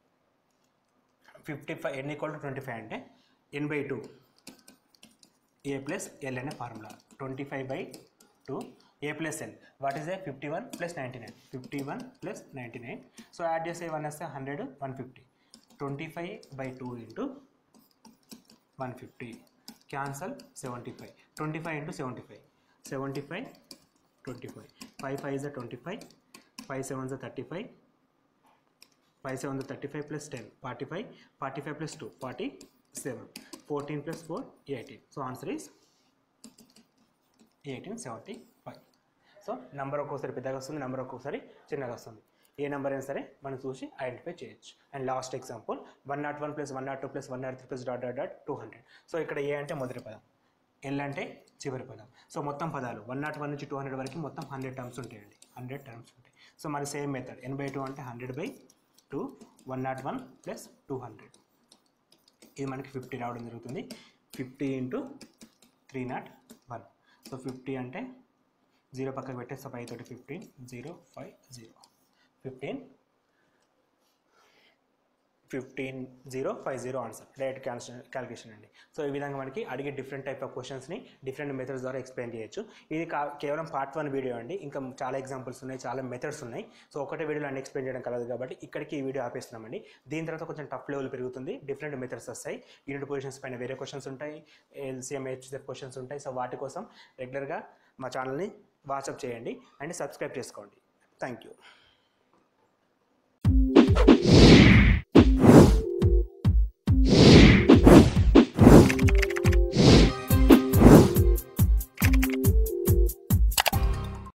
S2: fifty five n equal to twenty five అంటే n by two a plus l అనే formula twenty five by two a plus l what is a fifty one plus ninety nine fifty one plus ninety nine so add చేసే వన్ వస్తే hundred one fifty twenty five by two into one fifty cancel seventy five twenty five into seventy five seventy five twenty five five five is twenty five five seven thirty five five seven thirty five plus ten forty five forty five plus two forty seven fourteen plus four eighteen so answer is eighteen seventy five so number ఒక్కోసారి పెద్దగా వస్తుంది నెంబర్ ఒక్కొక్కసారి చిన్నగా వస్తుంది ఏ నెంబర్ అయినా సరే మనం చూసి ఐడెంటిఫై చేయొచ్చు and last example one not one plus one not two plus one not three plus dot dot dot two hundred so ఇక్కడ ఏ అంటే మొదటి పదం ఎల్ అంటే చివరి పదం సో మొత్తం పదాలు వన్ నాట్ వన్ నుంచి టూ హండ్రెడ్ వరకు మొత్తం హండ్రెడ్ టర్మ్స్ ఉంటాయండి హండ్రెడ్ టర్మ్స్ ఉంటాయి సో మరి same method n by two అంటే hundred by two one not one plus two hundred ఇది మనకి ఫిఫ్టీ రావడం జరుగుతుంది fifty into three not one so fifty అంటే జీరో పక్కకు పెట్టేస్తే ఫైవ్ తోటి fifteen zero five zero fifteen fifteen zero five zero answer direct calculation calculation అండి సో ఈ విధంగా మనకి అడిగే డిఫరెంట్ టైప్ ఆఫ్ క్వశ్చన్స్ని డిఫరెంట్ మెథడ్స్ ద్వారా ఎక్స్ప్లెయిన్ చేయొచ్చు ఇది కా కేవలం పార్ట్ వన్ వీడియో అండి ఇంకా చాలా ఎగ్జాంపుల్స్ ఉన్నాయి చాలా మెథడ్స్ ఉన్నాయి సో ఒకటే వీడియోలో అన్ని ఎక్స్ప్లెయిన్ చేయడం కలదు కాబట్టి ఇక్కడికి ఈ వీడియో ఆపేస్తున్నామండి దీని తర్వాత కొంచెం టఫ్ లెవెల్ పెరుగుతుంది డిఫరెంట్ మెథడ్స్ వస్తాయి యూనిట్ పొజిషన్స్ పైన వేరే క్వశ్చన్స్ ఉంటాయి ఎల్సీఎం హెచ్ఎఫ్ క్వశ్చన్స్ ఉంటాయి సో వాటి కోసం రెగ్యులర్గా మా ఛానల్ని వాట్సాప్ చేయండి అండ్ సబ్స్క్రైబ్ చేసుకోండి థ్యాంక్ యూ